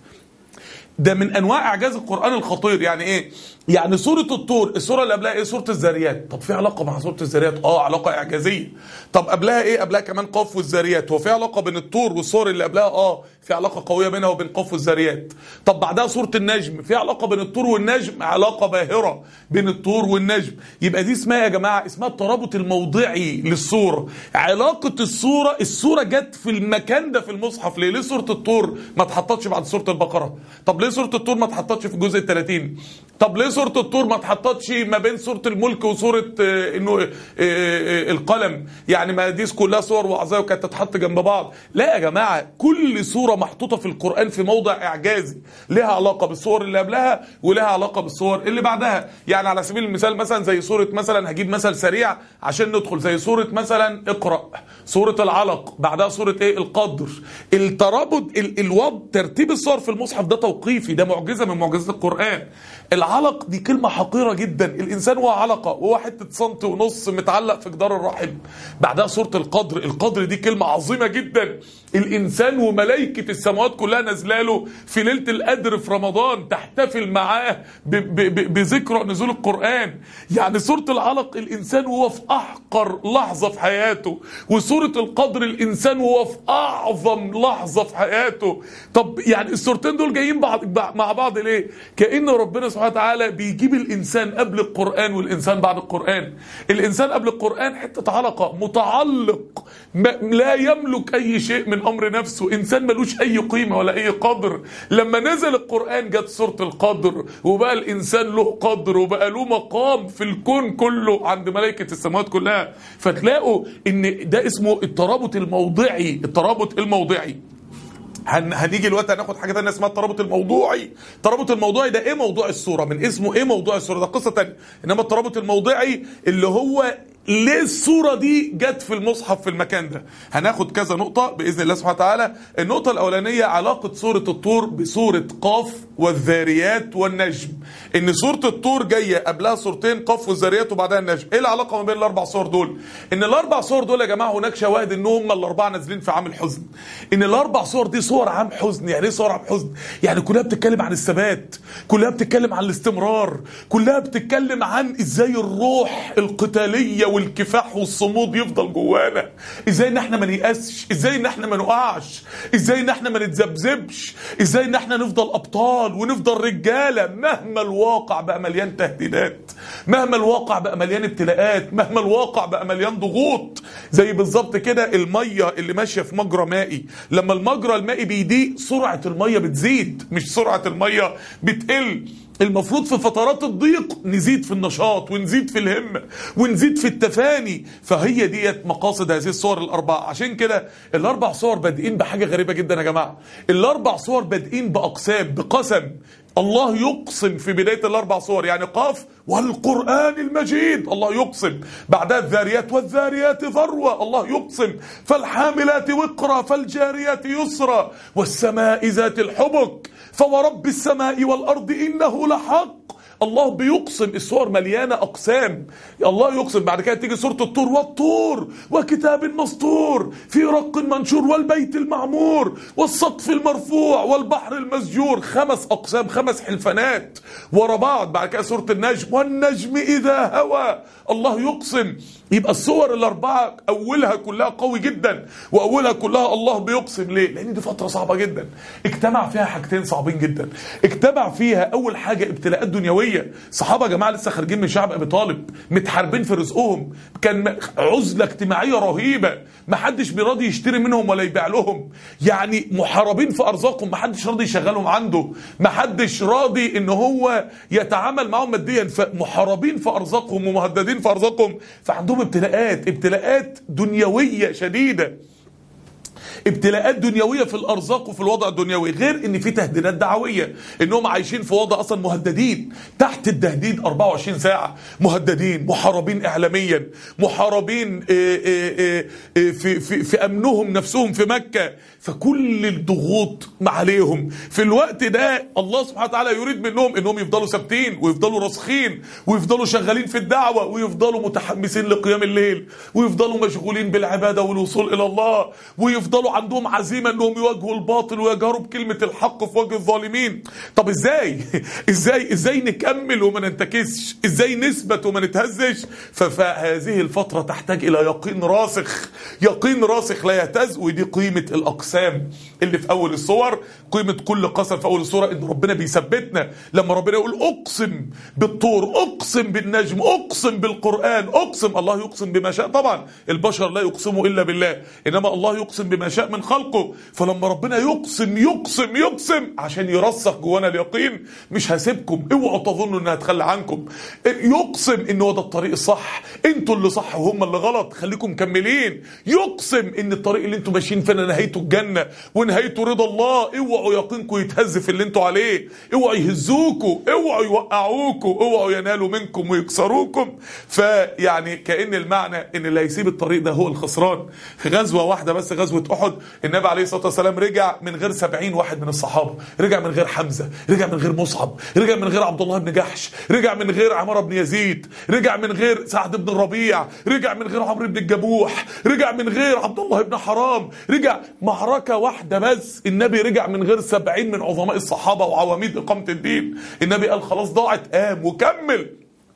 ده من انواع اعجاز القران الخطير يعني ايه يعني سورة الطور السورة اللي قبلها ايه سورة الذاريات طب في علاقة مع سورة الذاريات اه علاقة اعجازية طب قبلها ايه قبلها كمان قاف والذاريات هو في علاقة بين الطور والسور اللي قبلها اه في علاقة قوية بينها وبين قاف والذاريات طب بعدها سورة النجم في علاقة بين الطور والنجم علاقة باهرة بين الطور والنجم يبقى دي اسمها يا جماعة اسمها الترابط الموضعي للسورة علاقة السورة السورة جت في المكان ده في المصحف ليه ليه سورة الطور ما اتحطتش بعد سورة البقرة طب ليه سورة الطور ما اتحطتش في الجزء ال 30 طب ليه سورة الطور ما اتحطتش ما بين سورة الملك وسورة آه انه آه آه القلم يعني ما دي كلها صور وعظايا وكانت تتحط جنب بعض لا يا جماعة كل سورة محطوطة في القرآن في موضع اعجازي لها علاقة بالصور اللي قبلها ولها علاقة بالصور اللي بعدها يعني على سبيل المثال مثلا زي سورة مثلا هجيب مثل سريع عشان ندخل زي سورة مثلا اقرأ سورة العلق بعدها سورة ايه القدر الترابط ال الوضع ترتيب الصور في المصحف ده توقيفي ده معجزة من معجزات القرآن العلق دي كلمة حقيرة جدا الإنسان هو علقة وهو حتة سنتي ونص متعلق في جدار الرحم بعدها سورة القدر القدر دي كلمة عظيمة جدا الإنسان وملائكة السماوات كلها نازلاله في ليلة القدر في رمضان تحتفل معاه بذكرى نزول القرآن يعني سورة العلق الإنسان وهو في أحقر لحظة في حياته وسورة القدر الإنسان وهو في أعظم لحظة في حياته طب يعني السورتين دول جايين بعض مع بعض ليه كأن ربنا سبحانه وتعالى بيجيب الإنسان قبل القرآن والإنسان بعد القرآن الإنسان قبل القرآن حتة علقة متعلق لا يملك أي شيء من أمر نفسه إنسان ملوش أي قيمة ولا أي قدر لما نزل القرآن جت سورة القدر وبقى الإنسان له قدر وبقى له مقام في الكون كله عند ملائكة السماوات كلها فتلاقوا إن ده اسمه الترابط الموضعي الترابط الموضعي هن... هنيجي دلوقتي هناخد حاجه ثانيه اسمها الترابط الموضوعي الترابط الموضوعي ده ايه موضوع الصوره من اسمه ايه موضوع الصوره ده قصه ثانيه انما الترابط الموضعي اللي هو ليه الصورة دي جت في المصحف في المكان ده هناخد كذا نقطة بإذن الله سبحانه وتعالى النقطة الأولانية علاقة سورة الطور بسورة قاف والذاريات والنجم إن سورة الطور جاية قبلها سورتين قاف والذاريات وبعدها النجم إيه العلاقة ما بين الأربع صور دول إن الأربع صور دول يا جماعة هناك شواهد إن هم الأربعة نازلين في عام الحزن إن الأربع صور دي صور عام حزن يعني إيه صور عام حزن يعني كلها بتتكلم عن الثبات كلها بتتكلم عن الاستمرار كلها بتتكلم عن إزاي الروح القتالية والكفاح والصمود يفضل جوانا ازاي ان احنا ما نيأسش ازاي ان احنا ما نقعش ازاي ان احنا ما نتذبذبش ازاي ان احنا نفضل ابطال ونفضل رجاله مهما الواقع بقى مليان تهديدات مهما الواقع بقى مليان ابتلاءات مهما الواقع بقى مليان ضغوط زي بالظبط كده الميه اللي ماشيه في مجرى مائي لما المجرى المائي بيضيق سرعه الميه بتزيد مش سرعه الميه بتقل المفروض في فترات الضيق نزيد في النشاط ونزيد في الهمة ونزيد في التفاني فهي ديت مقاصد هذه الصور الأربعة عشان كده الأربع صور بادئين بحاجة غريبة جدا يا جماعة الأربع صور بادئين بأقسام بقسم الله يقسم في بداية الأربع صور يعني قاف والقرآن المجيد الله يقسم بعدها الذاريات والذاريات ذروة الله يقسم فالحاملات وقرا فالجاريات يسرا والسماء ذات الحبك فورب السماء والأرض إنه لحق الله بيقسم الصور مليانة أقسام الله يقسم بعد كده تيجي سورة الطور والطور وكتاب مسطور في رق منشور والبيت المعمور والسقف المرفوع والبحر المسجور خمس أقسام خمس حلفانات ورا بعض بعد كده سورة النجم والنجم إذا هوى الله يقسم يبقى الصور الأربعة أولها كلها قوي جدا وأولها كلها الله بيقسم ليه؟ لأن دي فترة صعبة جدا اجتمع فيها حاجتين صعبين جدا اجتمع فيها أول حاجة ابتلاءات دنيوية صحابة يا جماعة لسه خارجين من شعب أبي طالب متحاربين في رزقهم كان عزلة اجتماعية رهيبة محدش بيراضي يشتري منهم ولا يبيع لهم يعني محاربين في أرزاقهم محدش راضي يشغلهم عنده محدش راضي ان هو يتعامل معهم ماديا فمحاربين في أرزاقهم ومهددين في أرزاقهم فعندهم ابتلاءات ابتلاءات دنيوية شديدة ابتلاءات دنيويه في الارزاق وفي الوضع الدنيوي غير ان في تهديدات دعويه انهم عايشين في وضع اصلا مهددين تحت التهديد 24 ساعه مهددين محاربين اعلاميا محاربين آه، آه، آه، في في في امنهم نفسهم في مكه فكل الضغوط عليهم في الوقت ده الله سبحانه وتعالى يريد منهم انهم يفضلوا ثابتين ويفضلوا راسخين ويفضلوا شغالين في الدعوه ويفضلوا متحمسين لقيام الليل ويفضلوا مشغولين بالعباده والوصول الى الله ويفضلوا عندهم عزيمه انهم يواجهوا الباطل ويجهروا بكلمه الحق في وجه الظالمين طب ازاي ازاي ازاي نكمل وما ننتكسش ازاي نثبت وما نتهزش فهذه الفتره تحتاج الى يقين راسخ يقين راسخ لا يهتز ودي قيمه الاقسام اللي في اول الصور قيمه كل قسم في اول الصوره ان ربنا بيثبتنا لما ربنا يقول اقسم بالطور اقسم بالنجم اقسم بالقران اقسم الله يقسم بما شاء طبعا البشر لا يقسموا الا بالله انما الله يقسم بما شاء من خلقه فلما ربنا يقسم يقسم يقسم عشان يرسخ جوانا اليقين مش هسيبكم اوعوا تظنوا اني هتخلى عنكم يقسم ان هو ده الطريق الصح انتوا اللي صح وهم اللي غلط خليكم مكملين يقسم ان الطريق اللي انتوا ماشيين فيه نهايته الجنه ونهايته رضا الله اوعوا يقينكم يتهز في اللي انتوا عليه اوعوا يهزوكوا اوعوا يوقعوكوا اوعوا ينالوا منكم ويكسروكم فيعني كان المعنى ان اللي هيسيب الطريق ده هو الخسران في غزوه واحده بس غزوه احد النبي عليه الصلاه والسلام رجع من غير سبعين واحد من الصحابه رجع من غير حمزه رجع من غير مصعب رجع من غير عبد الله بن جحش رجع من غير عمار بن يزيد رجع من غير سعد بن الربيع رجع من غير عمرو بن الجبوح رجع من غير عبد الله بن حرام رجع معركه واحده بس النبي رجع من غير سبعين من عظماء الصحابه وعواميد اقامه الدين النبي قال خلاص ضاعت قام وكمل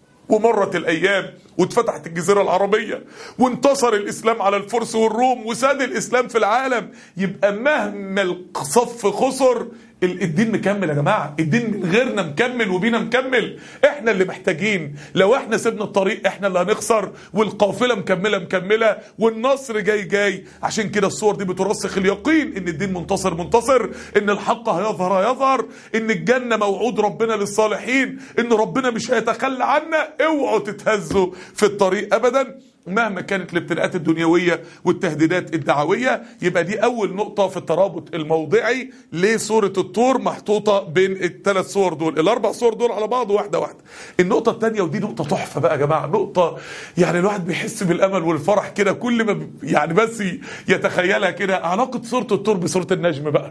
ومرت الايام واتفتحت الجزيره العربيه وانتصر الاسلام على الفرس والروم وساد الاسلام في العالم يبقى مهما الصف خسر الدين مكمل يا جماعه الدين من غيرنا مكمل وبينا مكمل احنا اللي محتاجين لو احنا سيبنا الطريق احنا اللي هنخسر والقافله مكمله مكمله والنصر جاي جاي عشان كده الصور دي بترسخ اليقين ان الدين منتصر منتصر ان الحق هيظهر هيظهر ان الجنه موعود ربنا للصالحين ان ربنا مش هيتخلى عنا اوعوا تتهزوا في الطريق ابدا مهما كانت الابتلاءات الدنيويه والتهديدات الدعويه يبقى دي اول نقطه في الترابط الموضعي لسوره الطور محطوطه بين الثلاث صور دول الاربع صور دول على بعض واحده واحده النقطه الثانيه ودي نقطه تحفه بقى يا جماعه نقطه يعني الواحد بيحس بالامل والفرح كده كل ما ب- يعني بس يتخيلها كده علاقه سوره الطور بسوره النجم بقى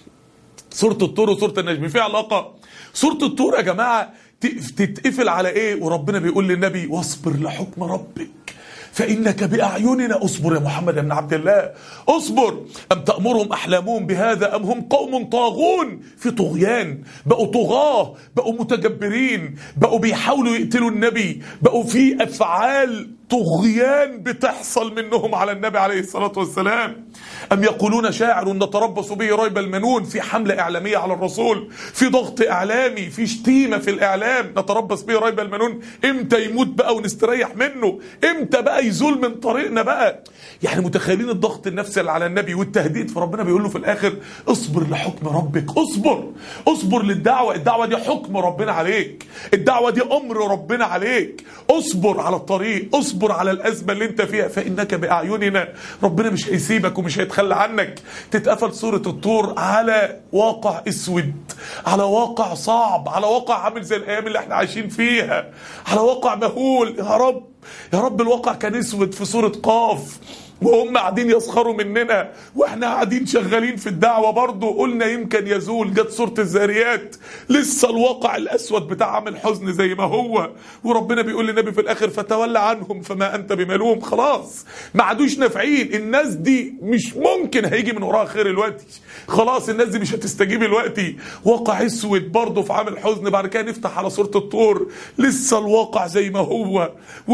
سورة الطور وسورة النجم في علاقة سورة الطور يا جماعة ت- تتقفل على ايه وربنا بيقول للنبي واصبر لحكم ربك فإنك بأعيننا اصبر يا محمد يا ابن عبد الله اصبر أم تأمرهم أحلامهم بهذا أم هم قوم طاغون في طغيان بقوا طغاة بقوا متجبرين بقوا بيحاولوا يقتلوا النبي بقوا في أفعال طغيان بتحصل منهم على النبي عليه الصلاة والسلام أم يقولون شاعر نتربص به ريب المنون في حملة إعلامية على الرسول في ضغط إعلامي في شتيمة في الإعلام نتربص به ريب المنون إمتى يموت بقى ونستريح منه إمتى بقى يزول من طريقنا بقى يعني متخيلين الضغط النفسي اللي على النبي والتهديد فربنا بيقول له في الآخر اصبر لحكم ربك اصبر اصبر للدعوة الدعوة دي حكم ربنا عليك الدعوة دي أمر ربنا عليك اصبر على الطريق اصبر على الأزمة اللي انت فيها فإنك بأعيننا ربنا مش هيسيبك ومش هيتخلى عنك تتقفل سورة الطور على واقع اسود على واقع صعب على واقع عامل زي الأيام اللي احنا عايشين فيها على واقع مهول يا رب يا رب الواقع كان اسود في سورة قاف وهم قاعدين يسخروا مننا واحنا قاعدين شغالين في الدعوه برضه قلنا يمكن يزول جت سوره الذاريات لسه الواقع الاسود بتاع عامل حزن زي ما هو وربنا بيقول للنبي في الاخر فتولى عنهم فما انت بملوم خلاص ما عادوش نافعين الناس دي مش ممكن هيجي من وراها خير دلوقتي خلاص الناس دي مش هتستجيب دلوقتي واقع اسود برضه في عامل حزن بعد كده نفتح على سوره الطور لسه الواقع زي ما هو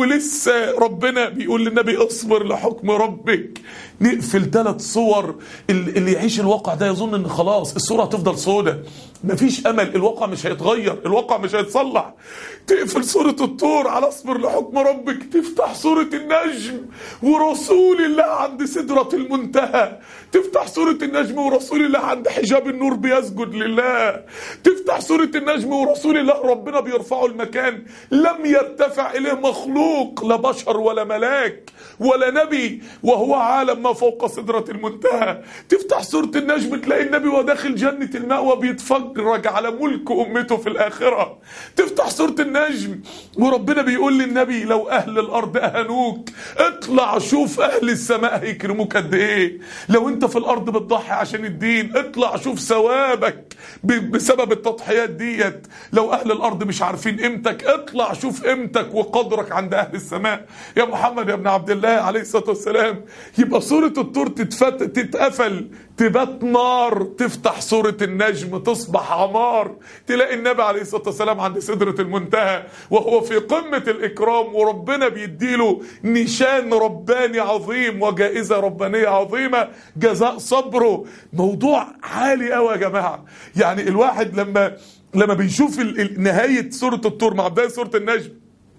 ولسه ربنا بيقول للنبي اصبر لحكم ربك نقفل ثلاث صور اللي يعيش الواقع ده يظن ان خلاص الصوره هتفضل سودة مفيش امل الواقع مش هيتغير الواقع مش هيتصلح تقفل سورة الطور على اصبر لحكم ربك تفتح سورة النجم ورسول الله عند سدرة المنتهى تفتح سورة النجم ورسول الله عند حجاب النور بيسجد لله تفتح سورة النجم ورسول الله ربنا بيرفعه المكان لم يرتفع إليه مخلوق لا بشر ولا ملاك ولا نبي وهو عالم ما فوق سدرة المنتهى تفتح سورة النجم تلاقي النبي وهو داخل جنة المأوى بيتفرج على ملك أمته في الآخرة تفتح سورة النجم وربنا بيقول للنبي لو أهل الأرض أهنوك اطلع شوف أهل السماء هيكرموك قد إيه لو أنت في الأرض بتضحي عشان الدين اطلع شوف ثوابك بسبب التضحيات ديت لو أهل الأرض مش عارفين قيمتك اطلع شوف قيمتك وقدرك عند أهل السماء يا محمد يا ابن عبد الله عليه الصلاة والسلام يبقى سورة الطور تتفت تتقفل تبات نار تفتح سورة النجم تصبح عمار تلاقي النبي عليه الصلاة والسلام عند سدرة المنتهى وهو في قمة الإكرام وربنا بيديله نشان رباني عظيم وجائزة ربانية عظيمة جزاء صبره موضوع عالي قوي يا جماعة يعني الواحد لما لما بيشوف نهاية سورة الطور مع بداية سورة النجم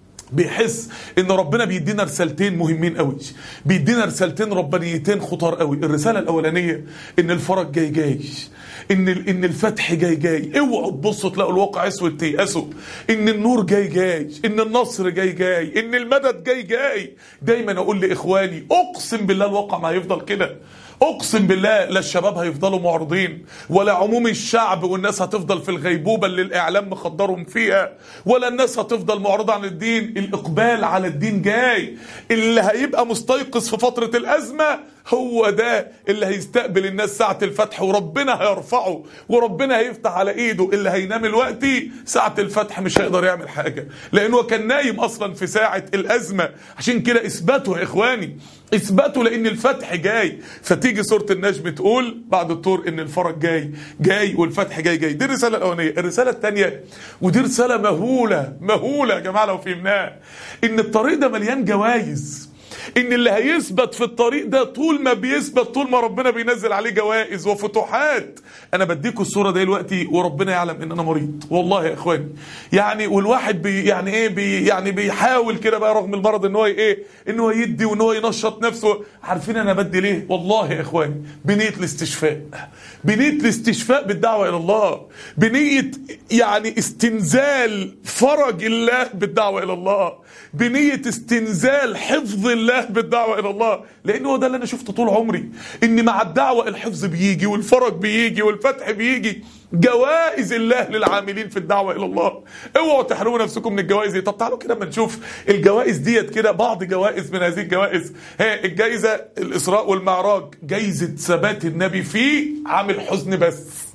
بيحس ان ربنا بيدينا رسالتين مهمين قوي بيدينا رسالتين ربانيتين خطار قوي الرساله الاولانيه ان الفرج جاي جاي ان ان الفتح جاي جاي اوعوا تبصوا تلاقوا الواقع اسود تيأسوا ان النور جاي جاي ان النصر جاي جاي ان المدد جاي جاي دايما اقول لاخواني اقسم بالله الواقع ما هيفضل كده اقسم بالله لا الشباب هيفضلوا معرضين ولا عموم الشعب والناس هتفضل في الغيبوبه اللي الاعلام مخدرهم فيها ولا الناس هتفضل معرضه عن الدين الاقبال على الدين جاي اللي هيبقى مستيقظ في فتره الازمه هو ده اللي هيستقبل الناس ساعة الفتح وربنا هيرفعه وربنا هيفتح على ايده اللي هينام الوقت ساعة الفتح مش هيقدر يعمل حاجة لانه كان نايم اصلا في ساعة الازمة عشان كده اثباته يا اخواني اثباته لان الفتح جاي فتيجي سورة النجم تقول بعد الطور ان الفرج جاي جاي والفتح جاي جاي دي الرسالة الاولانية الرسالة الثانية ودي رسالة مهولة مهولة يا جماعة لو فهمناها ان الطريق ده مليان جوائز ان اللي هيثبت في الطريق ده طول ما بيثبت طول ما ربنا بينزل عليه جوائز وفتوحات انا بديكوا الصوره دي دلوقتي وربنا يعلم ان انا مريض والله يا اخواني يعني والواحد بي يعني ايه بي يعني بيحاول كده بقى رغم المرض ان هو ايه ان هو يدي وان هو ينشط نفسه عارفين انا بدي ليه والله يا اخواني بنيه الاستشفاء بنيه الاستشفاء بالدعوه الى الله بنيه يعني استنزال فرج الله بالدعوه الى الله بنيه استنزال حفظ الله بالدعوه الى الله لان هو ده اللي انا شفته طول عمري ان مع الدعوه الحفظ بيجي والفرج بيجي والفتح بيجي جوائز الله للعاملين في الدعوه الى الله اوعوا تحرموا نفسكم من الجوائز دي طب تعالوا كده اما نشوف الجوائز ديت كده بعض جوائز من هذه الجوائز ها الجائزه الاسراء والمعراج جائزه ثبات النبي في عامل حزن بس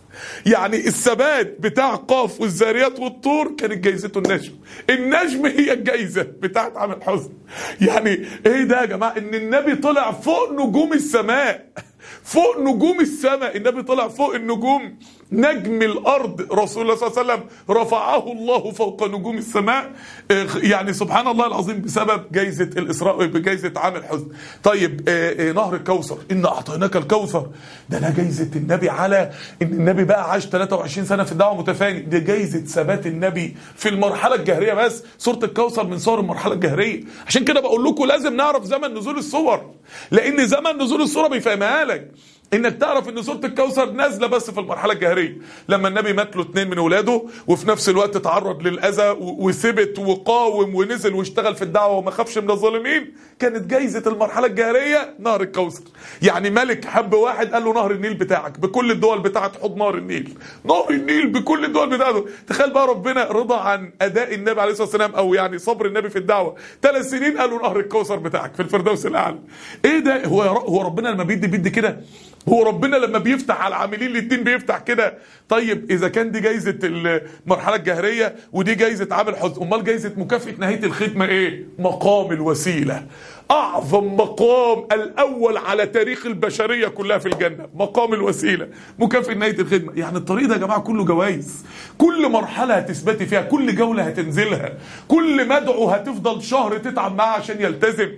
يعني الثبات بتاع قاف والذاريات والطور كانت جايزته النجم النجم هي الجايزه بتاعت عامل حزن يعني ايه ده يا جماعه ان النبي طلع فوق نجوم السماء فوق نجوم السماء النبي طلع فوق النجوم نجم الارض رسول الله صلى الله عليه وسلم رفعه الله فوق نجوم السماء آه، يعني سبحان الله العظيم بسبب جائزه الاسراء بجائزه عام الحزن طيب آه، آه، نهر الكوثر ان اعطيناك الكوثر ده لا جائزه النبي على ان النبي بقى عاش 23 سنه في الدعوه متفاني دي جائزه ثبات النبي في المرحله الجهريه بس سوره الكوثر من صور المرحله الجهريه عشان كده بقول لكم لازم نعرف زمن نزول الصور لان زمن نزول الصوره بيفهمها لك انك تعرف ان سوره الكوثر نازله بس في المرحله الجهريه لما النبي مات له اتنين من اولاده وفي نفس الوقت تعرض للاذى و- وثبت وقاوم ونزل واشتغل في الدعوه وما خافش من الظالمين كانت جايزه المرحله الجهريه نهر الكوثر يعني ملك حب واحد قال له نهر النيل بتاعك بكل الدول بتاعت حوض نهر النيل نهر النيل بكل الدول بتاعته تخيل بقى ربنا رضى عن اداء النبي عليه الصلاه والسلام او يعني صبر النبي في الدعوه ثلاث سنين قالوا نهر الكوثر بتاعك في الفردوس الاعلى ايه ده هو هو ربنا لما بيدي بيدي كده هو ربنا لما بيفتح على العاملين للدين بيفتح كده طيب اذا كان دي جايزه المرحله الجهريه ودي جايزه عامل حزن امال جايزه مكافاه نهايه الختمه ايه مقام الوسيله اعظم مقام الاول على تاريخ البشريه كلها في الجنه مقام الوسيله مكافاه نهايه الخدمه يعني الطريق ده يا جماعه كله جوائز كل مرحله هتثبتي فيها كل جوله هتنزلها كل مدعو هتفضل شهر تتعب معاه عشان يلتزم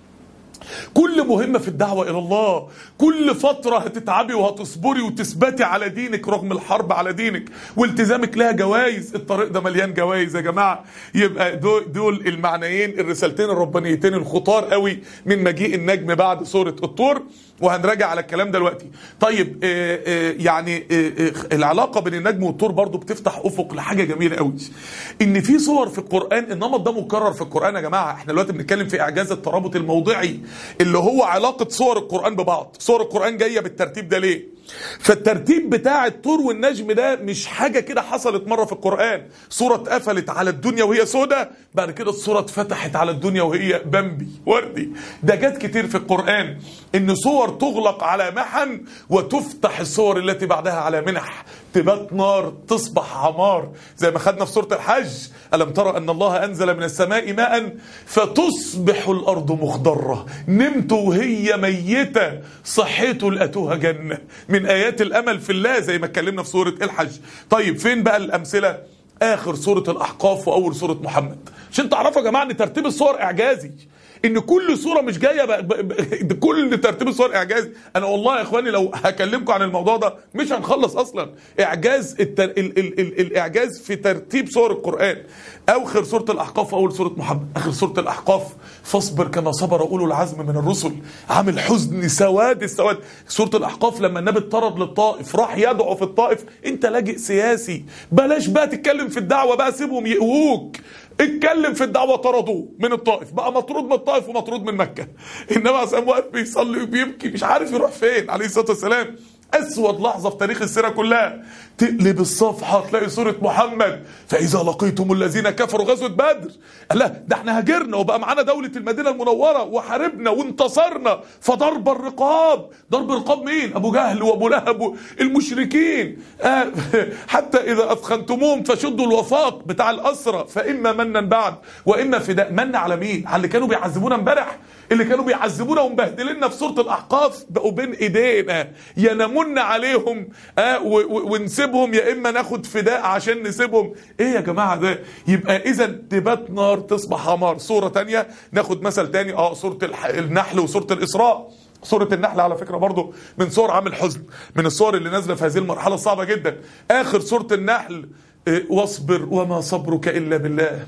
كل مهمة في الدعوة إلى الله كل فترة هتتعبي وهتصبري وتثبتي على دينك رغم الحرب على دينك والتزامك لها جوائز الطريق ده مليان جوائز يا جماعة يبقى دول, دول المعنيين الرسالتين الربانيتين الخطار قوي من مجيء النجم بعد سورة الطور وهنراجع على الكلام ده دلوقتي طيب آه آه يعني آه آه العلاقة بين النجم والطور برضو بتفتح أفق لحاجة جميلة قوي إن في صور في القرآن النمط ده مكرر في القرآن يا جماعة احنا دلوقتي بنتكلم في إعجاز الترابط الموضعي اللي هو علاقة صور القرآن ببعض صور القرآن جاية بالترتيب ده ليه فالترتيب بتاع الطور والنجم ده مش حاجة كده حصلت مرة في القرآن صورة اتقفلت على الدنيا وهي سودة بعد كده الصورة اتفتحت على الدنيا وهي بمبي وردي ده جت كتير في القرآن ان صور تغلق على محن وتفتح الصور التي بعدها على منح تبات نار تصبح عمار زي ما خدنا في سورة الحج ألم ترى أن الله أنزل من السماء ماء فتصبح الأرض مخضرة نمت وهي ميتة صحيته لقيتوها جنة من آيات الأمل في الله زي ما اتكلمنا في سورة الحج طيب فين بقى الأمثلة آخر سورة الأحقاف وأول سورة محمد عشان تعرفوا يا جماعة أن ترتيب الصور إعجازي ان كل صوره مش جايه ب... ب... ب... كل ترتيب الصور اعجازي انا والله يا اخواني لو هكلمكم عن الموضوع ده مش هنخلص اصلا اعجاز التر... ال... ال... ال... الاعجاز في ترتيب صور القران اخر سوره الاحقاف اول سوره محمد اخر سوره الاحقاف فاصبر كما صبر اولو العزم من الرسل عامل حزن سواد السواد سوره الاحقاف لما النبي اتطرد للطائف راح يدعو في الطائف انت لاجئ سياسي بلاش بقى تتكلم في الدعوه بقى سيبهم يقووك اتكلم في الدعوه طردوه من الطائف بقى مطرود من الطائف ومطرود من مكه النبي عليه الصلاه واقف بيصلي وبيبكي مش عارف يروح فين عليه الصلاه والسلام اسود لحظه في تاريخ السيره كلها تقلب الصفحه تلاقي سوره محمد فاذا لقيتم الذين كفروا غزوه بدر قال لا ده احنا هاجرنا وبقى معانا دوله المدينه المنوره وحاربنا وانتصرنا فضرب الرقاب ضرب الرقاب مين ابو جهل وابو لهب المشركين آه حتى اذا اثخنتموهم فشدوا الوثاق بتاع الاسرى فاما منا بعد واما فداء من على مين على اللي كانوا بيعذبونا امبارح اللي كانوا بيعذبونا ومبهدلنا في سوره الاحقاف بقوا بين ايدينا يا نمن عليهم آه ونسيبهم يا اما ناخد فداء عشان نسيبهم ايه يا جماعه ده يبقى اذا تبات نار تصبح حمار صوره تانية ناخد مثل تاني اه سوره النحل وسوره الاسراء سورة النحل على فكرة برضو من صور عامل حزن من الصور اللي نازلة في هذه المرحلة الصعبة جدا آخر سورة النحل اه واصبر وما صبرك إلا بالله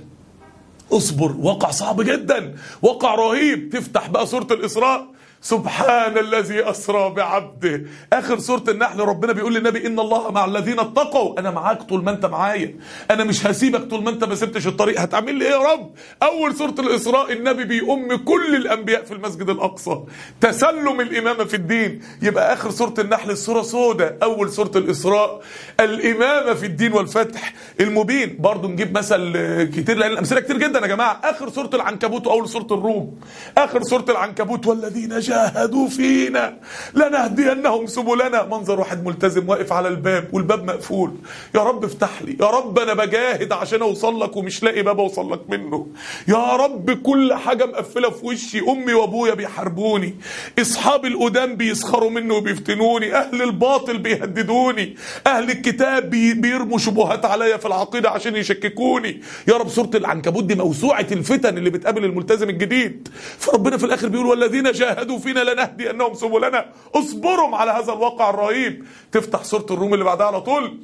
اصبر وقع صعب جدا وقع رهيب تفتح بقى سورة الإسراء سبحان الذي أسرى بعبده آخر سورة النحل ربنا بيقول للنبي إن الله مع الذين اتقوا أنا معاك طول ما أنت معايا أنا مش هسيبك طول ما أنت ما سبتش الطريق هتعمل لي إيه يا رب أول سورة الإسراء النبي بيؤم كل الأنبياء في المسجد الأقصى تسلم الإمامة في الدين يبقى آخر سورة النحل السورة سودة أول سورة الإسراء الإمامة في الدين والفتح المبين برضو نجيب مثل كتير لأن الأمثلة كتير جدا يا جماعة آخر سورة العنكبوت وأول سورة الروم آخر سورة العنكبوت والذين جاهدوا فينا لنهدينهم سبلنا منظر واحد ملتزم واقف على الباب والباب مقفول يا رب افتح لي يا رب انا بجاهد عشان اوصل لك ومش لاقي باب اوصل لك منه يا رب كل حاجه مقفله في وشي امي وابويا بيحاربوني اصحاب القدام بيسخروا مني وبيفتنوني اهل الباطل بيهددوني اهل الكتاب بي بيرموا شبهات عليا في العقيده عشان يشككوني يا رب سوره العنكبوت دي موسوعه الفتن اللي بتقابل الملتزم الجديد فربنا في الاخر بيقول والذين جاهدوا فينا لنهدي انهم سبلنا اصبروا على هذا الواقع الرهيب تفتح سوره الروم اللي بعدها على طول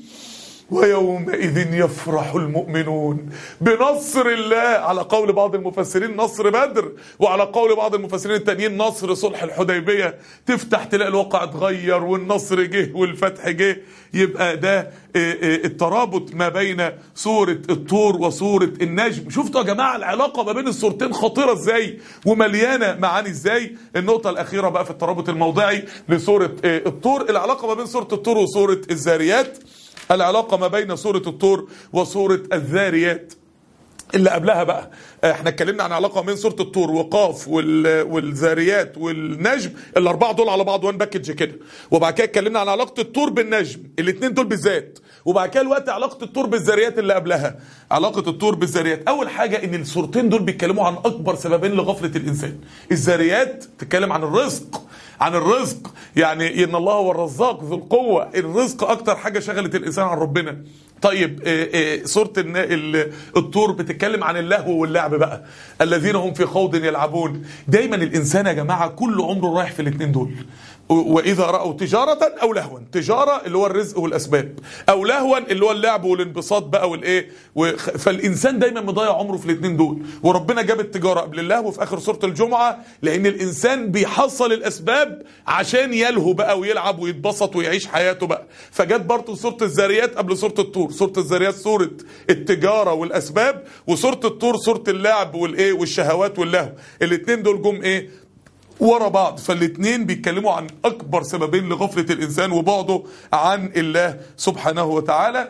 ويومئذ يفرح المؤمنون بنصر الله على قول بعض المفسرين نصر بدر وعلى قول بعض المفسرين التانيين نصر صلح الحديبية تفتح تلاقي الواقع اتغير والنصر جه والفتح جه يبقى ده الترابط ما بين سورة الطور وسورة النجم شفتوا يا جماعة العلاقة ما بين السورتين خطيرة ازاي ومليانة معاني ازاي النقطة الأخيرة بقى في الترابط الموضعي لسورة الطور العلاقة ما بين سورة الطور وسورة الزاريات العلاقة ما بين سورة الطور وسورة الذاريات اللي قبلها بقى احنا اتكلمنا عن علاقه بين سوره الطور وقاف والذاريات والنجم الاربعه دول على بعض وان باكج كده وبعد كده اتكلمنا عن علاقه الطور بالنجم الاثنين دول بالذات وبعد كده الوقت علاقه الطور بالذاريات اللي قبلها علاقه الطور بالذاريات اول حاجه ان السورتين دول بيتكلموا عن اكبر سببين لغفله الانسان الذاريات تتكلم عن الرزق عن الرزق يعني ان الله هو الرزاق ذو القوه الرزق اكتر حاجه شغلت الانسان عن ربنا طيب سوره الطور بتتكلم عن اللهو واللعب بقى الذين هم في خوض يلعبون دايما الانسان يا جماعه كل عمره رايح في الاثنين دول واذا راوا تجاره او لهوا تجاره اللي هو الرزق والاسباب او لهوا اللي هو اللعب والانبساط بقى والايه فالانسان دايما مضيع عمره في الاثنين دول وربنا جاب التجاره قبل اللهو في اخر سوره الجمعه لان الانسان بيحصل الاسباب عشان يلهو بقى ويلعب ويتبسط ويعيش حياته بقى فجت برضه سوره الذاريات قبل سوره الطور سوره الذاريات سوره التجاره والاسباب وسوره الطور سوره اللعب والايه والشهوات واللهو الاثنين دول جم ايه ورا بعض فالاثنين بيتكلموا عن اكبر سببين لغفله الانسان وبعده عن الله سبحانه وتعالى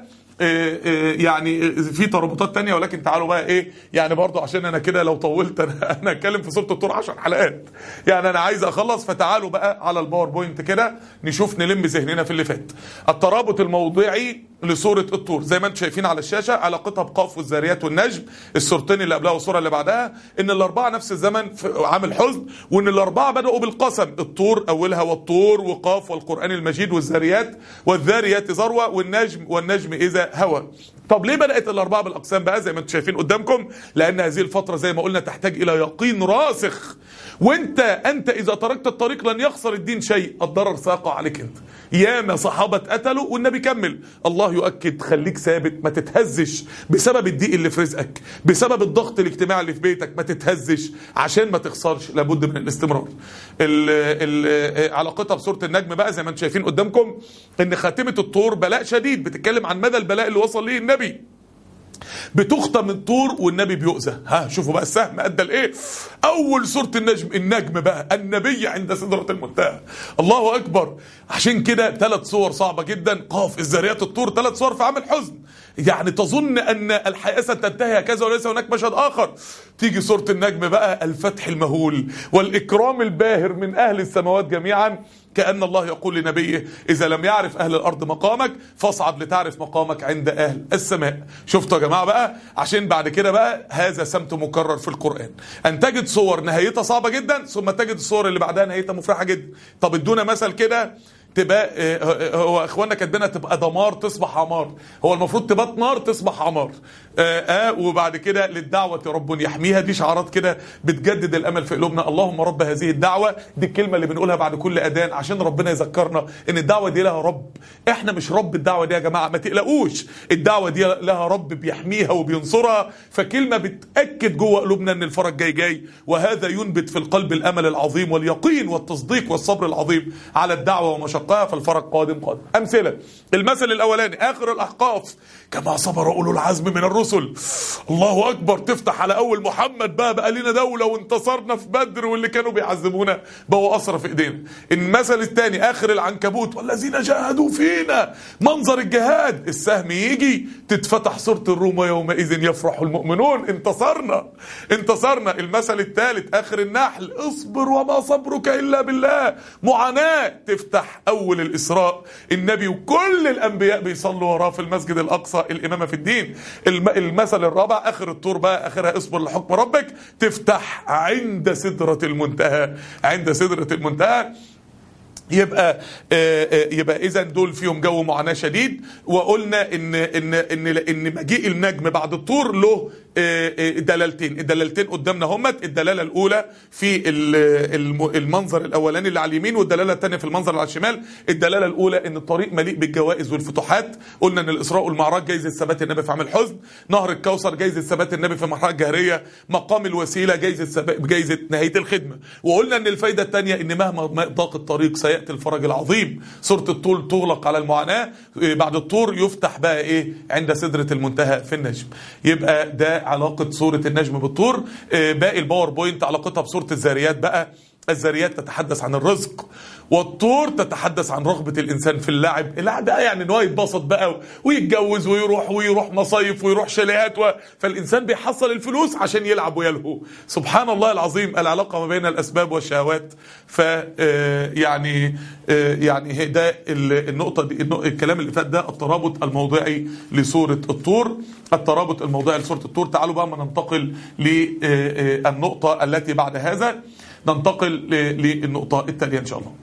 يعني في ترابطات تانية ولكن تعالوا بقى ايه يعني برضو عشان انا كده لو طولت انا انا اتكلم في سوره الطور 10 حلقات يعني انا عايز اخلص فتعالوا بقى على الباوربوينت كده نشوف نلم ذهننا في اللي فات الترابط الموضعي لسوره الطور زي ما انتم شايفين على الشاشه علاقتها بقاف والذاريات والنجم السورتين اللي قبلها والسوره اللي بعدها ان الاربعه نفس الزمن في عام الحزن وان الاربعه بداوا بالقسم الطور اولها والطور وقاف والقران المجيد والذاريات والذاريات ذروه والنجم والنجم اذا هوى طب ليه بدات الاربعه بالاقسام بقى زي ما انتم شايفين قدامكم لان هذه الفتره زي ما قلنا تحتاج الى يقين راسخ وانت انت اذا تركت الطريق لن يخسر الدين شيء الضرر ساقع عليك انت ياما صحابه اتقتلوا والنبي كمل الله يؤكد خليك ثابت ما تتهزش بسبب الضيق اللي في رزقك بسبب الضغط الاجتماعي اللي في بيتك ما تتهزش عشان ما تخسرش لابد من الاستمرار ال ال علاقتها بسوره النجم بقى زي ما انتم شايفين قدامكم ان خاتمه الطور بلاء شديد بتتكلم عن مدى البلاء اللي وصل ليه النبي بتختم الطور والنبي بيؤذى ها شوفوا بقى السهم ادى لايه اول سوره النجم النجم بقى النبي عند سدره المنتهى الله اكبر عشان كده ثلاث صور صعبه جدا قاف الذاريات الطور ثلاث صور في عام الحزن يعني تظن ان الحياه ستنتهي هكذا وليس هناك مشهد اخر تيجي سوره النجم بقى الفتح المهول والاكرام الباهر من اهل السماوات جميعا كأن الله يقول لنبيه إذا لم يعرف أهل الأرض مقامك فاصعد لتعرف مقامك عند أهل السماء شفتوا يا جماعة بقى عشان بعد كده بقى هذا سمت مكرر في القرآن أن تجد صور نهايتها صعبة جدا ثم تجد الصور اللي بعدها نهايتها مفرحة جدا طب ادونا مثل كده تبقى هو اخواننا كاتبينها تبقى دمار تصبح عمار هو المفروض تبات نار تصبح عمار آه, آه وبعد كده للدعوة رب يحميها دي شعارات كده بتجدد الامل في قلوبنا اللهم رب هذه الدعوة دي الكلمة اللي بنقولها بعد كل اذان عشان ربنا يذكرنا ان الدعوة دي لها رب احنا مش رب الدعوة دي يا جماعة ما تقلقوش الدعوة دي لها رب بيحميها وبينصرها فكلمة بتأكد جوه قلوبنا ان الفرج جاي جاي وهذا ينبت في القلب الامل العظيم واليقين والتصديق والصبر العظيم على الدعوة ومشقتها شقها فالفرج قادم قادم امثله المثل الاولاني اخر الاحقاف كما صبر اولو العزم من الرسل الله اكبر تفتح على اول محمد بقى بقى لنا دوله وانتصرنا في بدر واللي كانوا بيعذبونا بقوا اسرى في ايدينا المثل الثاني اخر العنكبوت والذين جاهدوا فينا منظر الجهاد السهم يجي تتفتح سوره الروم يومئذ يفرح المؤمنون انتصرنا انتصرنا المثل الثالث اخر النحل اصبر وما صبرك الا بالله معاناه تفتح اول الاسراء النبي وكل الانبياء بيصلوا وراه في المسجد الاقصى الامامه في الدين الم- المثل الرابع اخر الطور بقى اخرها اصبر لحكم ربك تفتح عند سدره المنتهى عند سدره المنتهى يبقى آه، آه، يبقى اذا دول فيهم جو معاناه شديد وقلنا ان ان ان ان مجيء النجم بعد الطور له آه، آه، دلالتين الدلالتين قدامنا همت الدلاله الاولى في ال- الم- المنظر الاولاني اللي على اليمين والدلاله الثانيه في المنظر اللي على الشمال الدلاله الاولى ان الطريق مليء بالجوائز والفتوحات قلنا ان الاسراء والمعراج جايزه ثبات النبي في عام الحزن نهر الكوثر جايزه ثبات النبي في مرحله الجهريه مقام الوسيله جايزه ثبات جايزه نهايه الخدمه وقلنا ان الفايده الثانيه ان مهما ما ضاق الطريق سياتي الفرج العظيم سوره الطول تغلق على المعاناه إيه، بعد الطور يفتح بقى ايه عند سدره المنتهى في النجم يبقى ده علاقه سوره النجم بالطور إيه، باقي الباوربوينت علاقتها بسوره الذاريات بقى الذاريات تتحدث عن الرزق والطور تتحدث عن رغبة الإنسان في اللعب اللعب بقى يعني إن هو يتبسط بقى ويتجوز ويروح ويروح مصايف ويروح شاليهات و... فالإنسان بيحصل الفلوس عشان يلعب ويلهو سبحان الله العظيم العلاقة ما بين الأسباب والشهوات ف آه، يعني آه، يعني هي ده ال- النقطة دي النق- الكلام اللي فات ده الترابط الموضعي لسورة الطور الترابط الموضعي لسورة الطور تعالوا بقى ما ننتقل للنقطة التي بعد هذا ننتقل ل- للنقطة التالية إن شاء الله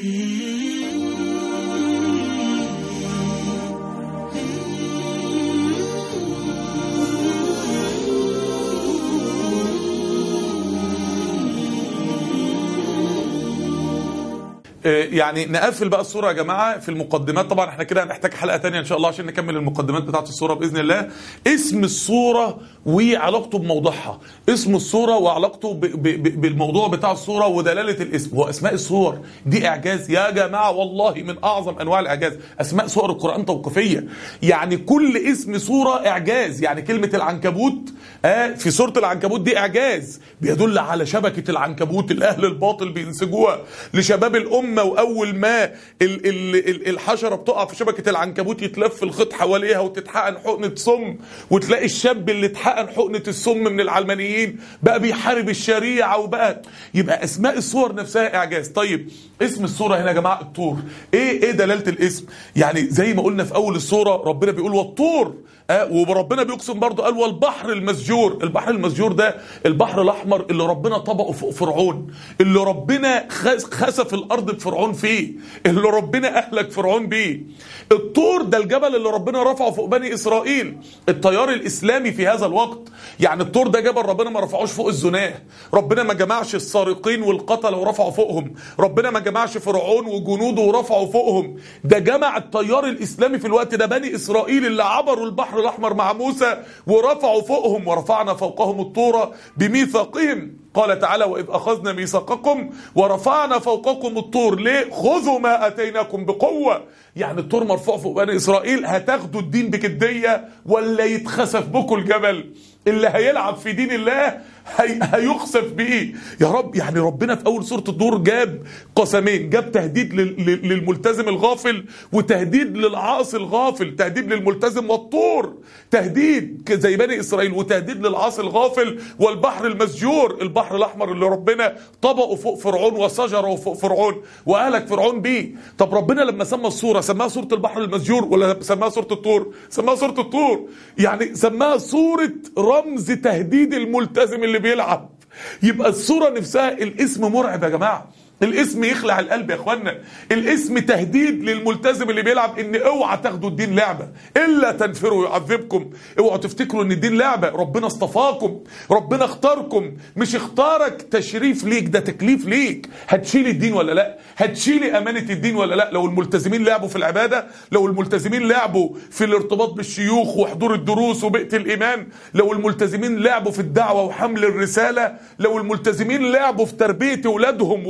آه، يعني نقفل بقى الصوره يا جماعه في المقدمات طبعا احنا كده هنحتاج حلقه تانية ان شاء الله عشان نكمل المقدمات بتاعت الصوره باذن الله اسم الصوره وعلاقته بموضوعها اسم الصوره وعلاقته ب ب ب بالموضوع بتاع الصوره ودلاله الاسم هو اسماء الصور دي اعجاز يا جماعه والله من اعظم انواع الاعجاز اسماء صور القران توقيفيه يعني كل اسم صوره اعجاز يعني كلمه العنكبوت آه في سوره العنكبوت دي اعجاز بيدل على شبكه العنكبوت اللي اهل الباطل بينسجوها لشباب الامه واول ما ال ال ال الحشره بتقع في شبكه العنكبوت يتلف الخيط حواليها وتتحقن حقنه سم وتلاقي الشاب اللي اتحقن حقنه السم من العلمانيين بقى بيحارب الشريعه وبقى يبقى اسماء الصور نفسها اعجاز طيب اسم الصوره هنا يا جماعه الطور ايه ايه دلاله الاسم يعني زي ما قلنا في اول الصوره ربنا بيقول والطور آه وربنا بيقسم برضه قال والبحر المسجور البحر المسجور ده البحر الاحمر اللي ربنا طبقه فوق فرعون اللي ربنا خس- خسف الارض بفرعون فيه اللي ربنا اهلك فرعون بيه الطور ده الجبل اللي ربنا رفعه فوق بني اسرائيل التيار الاسلامي في هذا الوقت يعني الطور ده جبل ربنا ما رفعوش فوق الزناه ربنا ما جمعش السارقين والقتله ورفعوا فوقهم ربنا ما جمعش فرعون وجنوده ورفعوا فوقهم ده جمع التيار الاسلامي في الوقت ده بني اسرائيل اللي عبروا البحر الاحمر مع موسى ورفعوا فوقهم ورفعنا فوقهم الطور بميثاقهم قال تعالى وإذ أخذنا ميثاقكم ورفعنا فوقكم الطور ليه خذوا ما أتيناكم بقوة يعني الطور مرفوع فوق بني إسرائيل هتاخدوا الدين بجدية ولا يتخسف بكم الجبل اللي هيلعب في دين الله هي هيخسف بيه يا رب يعني ربنا في اول سوره الدور جاب قسمين جاب تهديد لل- لل- للملتزم الغافل وتهديد للعاصي الغافل تهديد للملتزم والطور تهديد ك- زي بني اسرائيل وتهديد للعاصي الغافل والبحر المسجور البحر الاحمر اللي ربنا طبقه فوق فرعون وسجره فوق فرعون واهلك فرعون بيه طب ربنا لما سمى السوره سماها سوره البحر المسجور ولا سماها سوره الطور سماها سوره الطور يعني سماها سوره رمز تهديد الملتزم اللي بيلعب يبقى الصوره نفسها الاسم مرعب يا جماعه الاسم يخلع القلب يا اخوانا الاسم تهديد للملتزم اللي بيلعب ان اوعى تاخدوا الدين لعبه الا تنفروا يعذبكم اوعوا تفتكروا ان الدين لعبه ربنا اصطفاكم ربنا اختاركم مش اختارك تشريف ليك ده تكليف ليك هتشيل الدين ولا لا هتشيلي امانه الدين ولا لا لو الملتزمين لعبوا في العباده لو الملتزمين لعبوا في الارتباط بالشيوخ وحضور الدروس وبيئه الايمان لو الملتزمين لعبوا في الدعوه وحمل الرساله لو الملتزمين لعبوا في تربيه اولادهم واختيار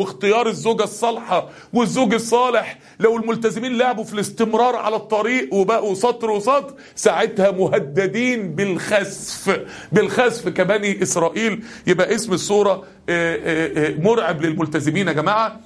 اختيار الزوجة الصالحة والزوج الصالح لو الملتزمين لعبوا في الاستمرار على الطريق وبقوا سطر وسطر ساعتها مهددين بالخسف بالخسف كبني إسرائيل يبقى اسم السورة آه، آه، آه، مرعب للملتزمين يا جماعة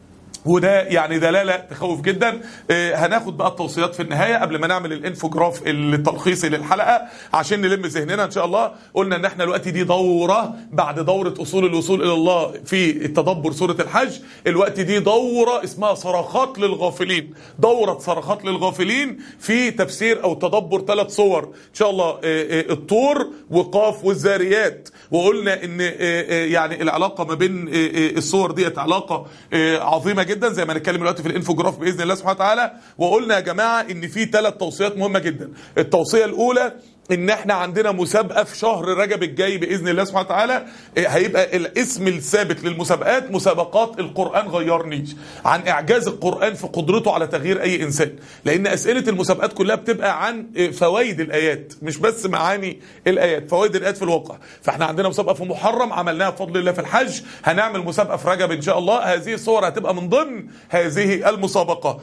وده يعني دلاله تخوف جدا آه، هناخد بقى التوصيات في النهايه قبل ما نعمل الانفوجراف التلخيصي للحلقه عشان نلم ذهننا ان شاء الله قلنا ان احنا الوقت دي دوره بعد دوره اصول الوصول الى الله في التدبر سوره الحج الوقت دي دوره اسمها صرخات للغافلين دوره صرخات للغافلين في تفسير او تدبر ثلاث صور ان شاء الله آه، آه، الطور وقاف والذاريات وقلنا ان آه، آه، يعني العلاقه ما بين آه، آه، الصور ديت علاقه آه، عظيمه جدا زي ما هنتكلم دلوقتي في الانفوجراف باذن الله سبحانه وتعالى وقلنا يا جماعه ان في ثلاث توصيات مهمه جدا التوصيه الاولى ان احنا عندنا مسابقه في شهر رجب الجاي باذن الله سبحانه وتعالى إيه، هيبقى الاسم الثابت للمسابقات مسابقات القران غيرني عن اعجاز القران في قدرته على تغيير اي انسان لان اسئله المسابقات كلها بتبقى عن إيه، فوائد الايات مش بس معاني الايات فوائد الايات في الواقع فاحنا عندنا مسابقه في محرم عملناها بفضل الله في الحج هنعمل مسابقه في رجب ان شاء الله هذه الصور هتبقى من ضمن هذه المسابقه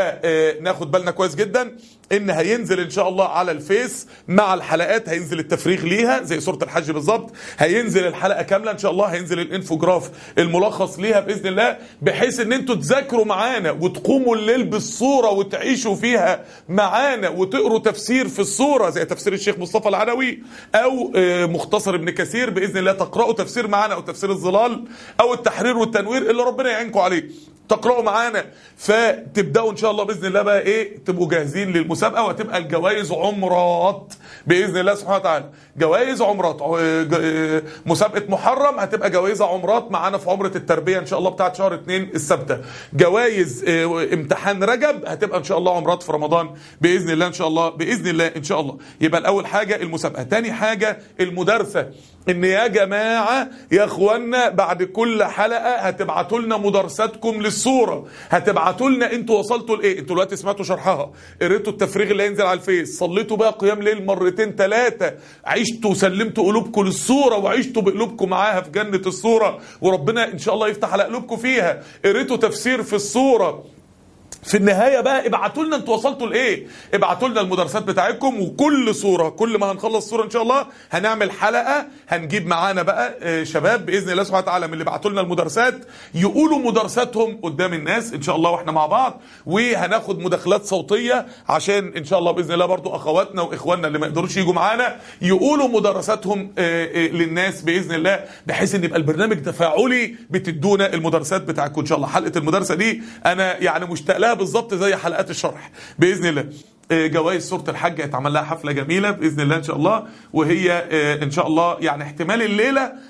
فناخد بالنا كويس جدا ان هينزل ان شاء الله على الفيس مع الحلقات هينزل التفريغ ليها زي سوره الحج بالظبط هينزل الحلقه كامله ان شاء الله هينزل الانفوجراف الملخص ليها باذن الله بحيث ان انتوا تذاكروا معانا وتقوموا الليل بالصوره وتعيشوا فيها معانا وتقروا تفسير في الصوره زي تفسير الشيخ مصطفى العلوي او آه، مختصر ابن كثير باذن الله تقراوا تفسير معانا او تفسير الظلال او التحرير والتنوير اللي ربنا يعينكم عليه تقرأوا معانا فتبدأوا إن شاء الله بإذن الله بقى إيه تبقوا جاهزين للمسابقة وتبقى الجوائز عمرات بإذن الله سبحانه وتعالى جوائز عمرات ع- ج- آه، مسابقة محرم هتبقى جوائز عمرات معانا في عمرة التربية إن شاء الله بتاعت شهر اتنين السبتة جوائز آه، امتحان رجب هتبقى إن شاء الله عمرات في رمضان بإذن الله إن شاء الله بإذن الله إن شاء الله يبقى الأول حاجة المسابقة تاني حاجة المدارسة ان يا جماعة يا اخوانا بعد كل حلقة هتبعتوا لنا مدارساتكم للصورة هتبعتوا لنا انتوا وصلتوا لايه انتوا دلوقتي سمعتوا شرحها قريتوا التفريغ اللي هينزل على الفيس صليتوا بقى قيام ليل مرتين ثلاثة عشتوا وسلمتوا قلوبكم للصورة وعشتوا بقلوبكم معاها في جنة الصورة وربنا ان شاء الله يفتح على قلوبكم فيها قريتوا تفسير في الصورة في النهايه بقى ابعتوا لنا انتوا وصلتوا لايه ابعتوا لنا المدرسات بتاعتكم وكل صوره كل ما هنخلص صوره ان شاء الله هنعمل حلقه هنجيب معانا بقى آه، شباب باذن الله سبحانه وتعالى من اللي بعتوا لنا المدرسات يقولوا مدرساتهم قدام الناس ان شاء الله واحنا مع بعض وهناخد مداخلات صوتيه عشان ان شاء الله باذن الله برضو اخواتنا واخواننا اللي ما يقدروش يجوا معانا يقولوا مدرساتهم آه، آه، للناس باذن الله بحيث ان يبقى البرنامج تفاعلي بتدونا المدرسات بتاعتكم ان شاء الله حلقه المدرسه دي انا يعني مشتاق لها بالظبط زي حلقات الشرح باذن الله آه، جوائز سوره الحج هيتعمل لها حفله جميله باذن الله ان شاء الله وهي آه، ان شاء الله يعني احتمال الليله آه،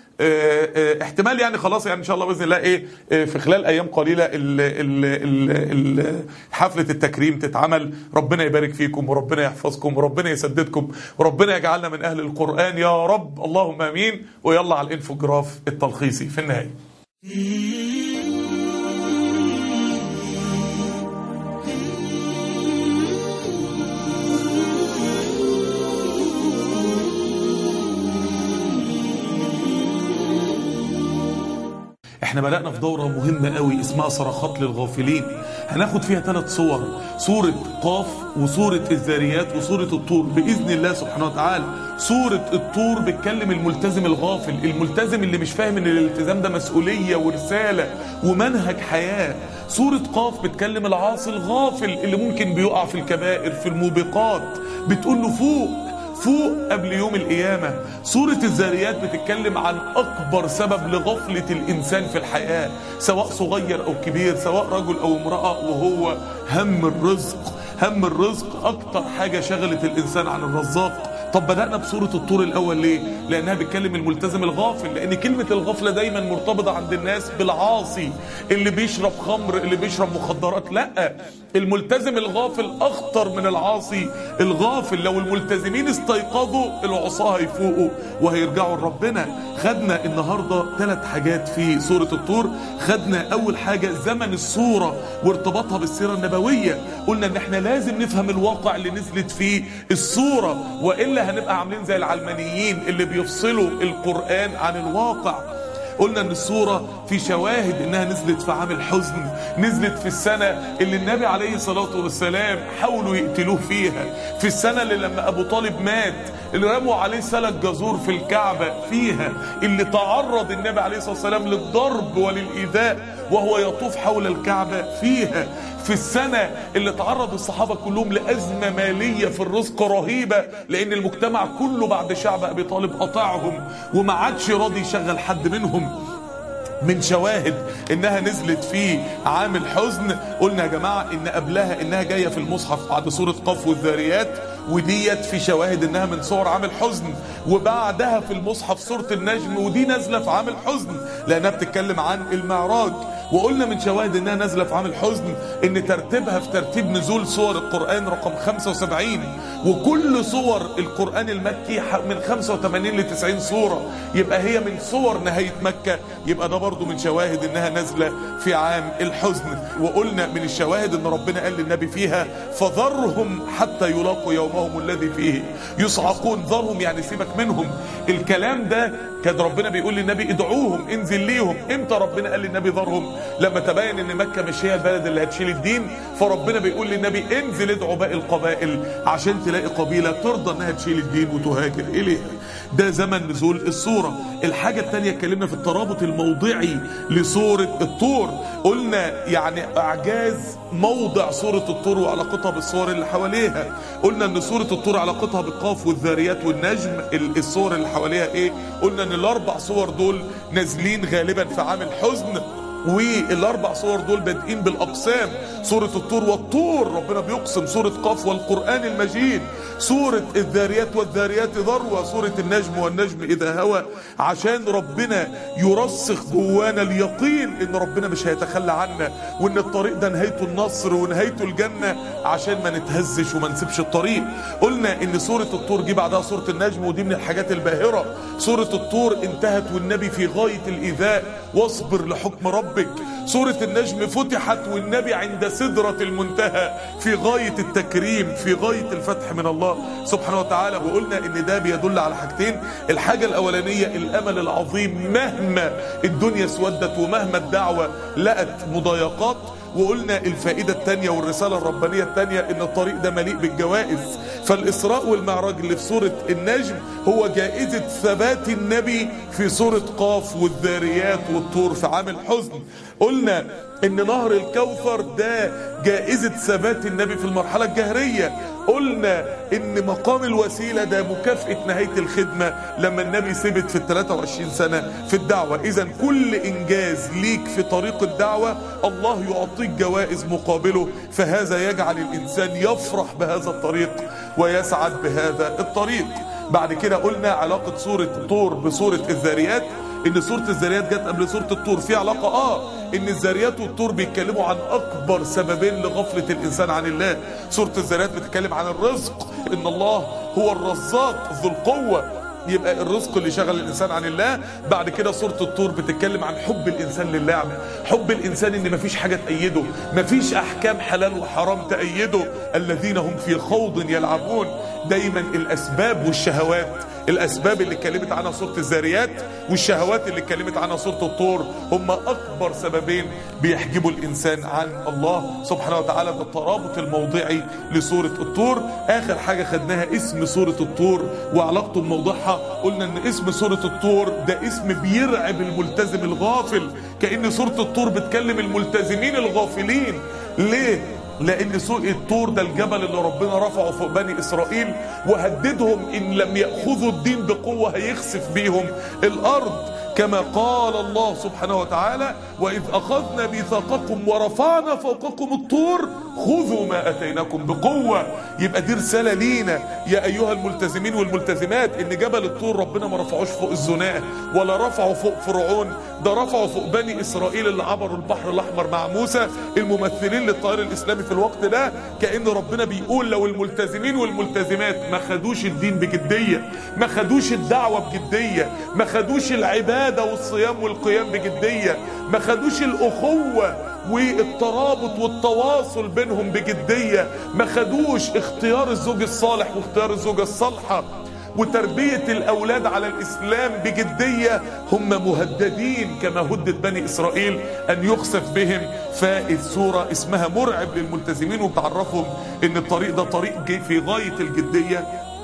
آه، احتمال يعني خلاص يعني ان شاء الله باذن الله ايه آه، في خلال ايام قليله ال ال ال ال حفله التكريم تتعمل ربنا يبارك فيكم وربنا يحفظكم وربنا يسددكم وربنا يجعلنا من اهل القران يا رب اللهم امين ويلا على الانفوجراف التلخيصي في النهايه احنا بدأنا في دورة مهمة قوي اسمها صرخات للغافلين هناخد فيها ثلاث صور سورة قاف وسورة الذاريات وسورة الطور بإذن الله سبحانه وتعالى سورة الطور بتكلم الملتزم الغافل الملتزم اللي مش فاهم ان الالتزام ده مسؤولية ورسالة ومنهج حياة سورة قاف بتكلم العاصي الغافل اللي ممكن بيقع في الكبائر في الموبقات بتقول له فوق فوق قبل يوم القيامة سورة الذاريات بتتكلم عن أكبر سبب لغفلة الإنسان في الحياة سواء صغير أو كبير سواء رجل أو امرأة وهو هم الرزق هم الرزق أكتر حاجة شغلت الإنسان عن الرزاق طب بدأنا بسورة الطور الأول ليه؟ لأنها بتكلم الملتزم الغافل لأن كلمة الغفلة دايما مرتبطة عند الناس بالعاصي اللي بيشرب خمر اللي بيشرب مخدرات لا الملتزم الغافل أخطر من العاصي الغافل لو الملتزمين استيقظوا العصاة هيفوقوا وهيرجعوا لربنا خدنا النهاردة ثلاث حاجات في سورة الطور خدنا أول حاجة زمن الصورة وارتباطها بالسيرة النبوية قلنا ان احنا لازم نفهم الواقع اللي نزلت فيه الصورة وإلا هنبقى عاملين زي العلمانيين اللي بيفصلوا القرآن عن الواقع قلنا ان السورة في شواهد انها نزلت في عام الحزن نزلت في السنة اللي النبي عليه الصلاة والسلام حاولوا يقتلوه فيها في السنة اللي لما ابو طالب مات اللي رموا عليه سلك جزور في الكعبة فيها اللي تعرض النبي عليه الصلاة والسلام للضرب وللإيذاء وهو يطوف حول الكعبة فيها في السنة اللي تعرض الصحابة كلهم لأزمة مالية في الرزق رهيبة لأن المجتمع كله بعد شعب أبي طالب قطعهم وما عادش راضي يشغل حد منهم من شواهد انها نزلت في عام الحزن قلنا يا جماعة ان قبلها انها جاية في المصحف بعد سورة قف والذاريات وديت في شواهد انها من صور عام الحزن وبعدها في المصحف سورة النجم ودي نازلة في عام الحزن لانها بتتكلم عن المعراج وقلنا من شواهد انها نازله في عام الحزن ان ترتيبها في ترتيب نزول سور القران رقم 75 وكل صور القران المكي من 85 ل 90 سوره يبقى هي من صور نهايه مكه يبقى ده برضو من شواهد انها نازله في عام الحزن وقلنا من الشواهد ان ربنا قال للنبي فيها فذرهم حتى يلاقوا يومهم الذي فيه يصعقون ذرهم يعني سيبك منهم الكلام ده كان ربنا بيقول للنبي ادعوهم انزل ليهم امتى ربنا قال للنبي ذرهم لما تبين ان مكة مش هي البلد اللي هتشيل الدين فربنا بيقول للنبي انزل ادعو باقي القبائل عشان تلاقي قبيلة ترضى انها تشيل الدين وتهاجر اليها ده زمن نزول السورة الحاجة التانية اتكلمنا في الترابط الموضعي لسورة الطور قلنا يعني اعجاز موضع سورة الطور وعلاقتها بالصور اللي حواليها قلنا ان سورة الطور علاقتها بالقاف والذاريات والنجم الصور اللي حواليها ايه قلنا ان الاربع صور دول نازلين غالبا في عام الحزن والاربع صور دول بادئين بالاقسام سوره الطور والطور ربنا بيقسم سوره قاف والقران المجيد سوره الذاريات والذاريات ذروه سوره النجم والنجم اذا هوى عشان ربنا يرسخ جوانا اليقين ان ربنا مش هيتخلى عنا وان الطريق ده نهايته النصر ونهايته الجنه عشان ما نتهزش وما نسيبش الطريق قلنا ان سوره الطور جه بعدها سوره النجم ودي من الحاجات الباهره سوره الطور انتهت والنبي في غايه الايذاء واصبر لحكم ربك سورة النجم فتحت والنبي عند سدرة المنتهى في غاية التكريم في غاية الفتح من الله سبحانه وتعالى وقلنا ان ده بيدل على حاجتين الحاجة الاولانية الامل العظيم مهما الدنيا اسودت ومهما الدعوة لقت مضايقات وقلنا الفائدة التانية والرسالة الربانية التانية ان الطريق ده مليء بالجوائز فالإسراء والمعراج اللي في سورة النجم هو جائزة ثبات النبي في سورة قاف والذاريات والطور في عام الحزن قلنا ان نهر الكوثر ده جائزة ثبات النبي في المرحلة الجهرية قلنا ان مقام الوسيلة ده مكافأة نهاية الخدمة لما النبي ثبت في ال 23 سنة في الدعوة اذا كل انجاز ليك في طريق الدعوة الله يعطيك جوائز مقابله فهذا يجعل الانسان يفرح بهذا الطريق ويسعد بهذا الطريق بعد كده قلنا علاقة سورة طور بسورة الذاريات ان سورة الذاريات جت قبل سورة الطور في علاقة اه ان الذاريات والطور بيتكلموا عن اكبر سببين لغفلة الانسان عن الله سورة الذاريات بتتكلم عن الرزق ان الله هو الرزاق ذو القوة يبقى الرزق اللي شغل الانسان عن الله بعد كده سوره الطور بتتكلم عن حب الانسان للعب حب الانسان ان مفيش حاجه تأيده مفيش احكام حلال وحرام تأيده الذين هم في خوض يلعبون دايما الاسباب والشهوات الاسباب اللي اتكلمت عنها سوره الذاريات والشهوات اللي اتكلمت عنها سوره الطور هم اكبر سببين بيحجبوا الانسان عن الله سبحانه وتعالى ده الترابط الموضعي لسوره الطور اخر حاجه خدناها اسم سوره الطور وعلاقته بموضوعها قلنا ان اسم سوره الطور ده اسم بيرعب الملتزم الغافل كان سوره الطور بتكلم الملتزمين الغافلين ليه لان سوق الطور ده الجبل اللي ربنا رفعه فوق بني اسرائيل وهددهم ان لم ياخذوا الدين بقوه هيخسف بيهم الارض كما قال الله سبحانه وتعالى واذ اخذنا ميثاقكم ورفعنا فوقكم الطور خذوا ما اتيناكم بقوه يبقى دي رساله لينا يا ايها الملتزمين والملتزمات ان جبل الطور ربنا ما رفعوش فوق الزناه ولا رفعه فوق فرعون ده رفعه فوق بني اسرائيل اللي عبروا البحر الاحمر مع موسى الممثلين للتيار الاسلامي في الوقت ده كان ربنا بيقول لو الملتزمين والملتزمات ما خدوش الدين بجديه ما خدوش الدعوه بجديه ما خدوش العباده والصيام والقيام بجديه ما خدوش الاخوه والترابط والتواصل بينهم بجديه ما خدوش اختيار الزوج الصالح واختيار الزوجه الصالحه وتربية الأولاد على الإسلام بجدية هم مهددين كما هدد بني إسرائيل أن يخسف بهم فالسورة اسمها مرعب للملتزمين وبتعرفهم أن الطريق ده طريق جي في غاية الجدية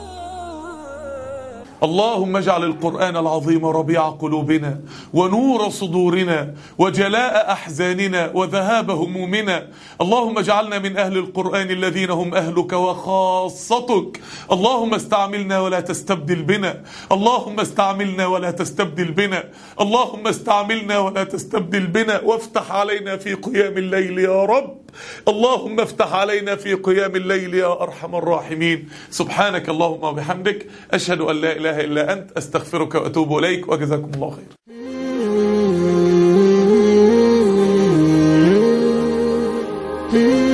اللهم اجعل القرآن العظيم ربيع قلوبنا ونور صدورنا وجلاء أحزاننا وذهاب همومنا اللهم اجعلنا من أهل القرآن الذين هم أهلك وخاصتك اللهم استعملنا ولا تستبدل بنا اللهم استعملنا ولا تستبدل بنا اللهم استعملنا ولا تستبدل بنا وافتح علينا في قيام الليل يا رب اللهم افتح علينا في قيام الليل يا أرحم الراحمين سبحانك اللهم وبحمدك أشهد أن لا إله إلا أنت أستغفرك وأتوب إليك وجزاكم الله خير Mm-hmm.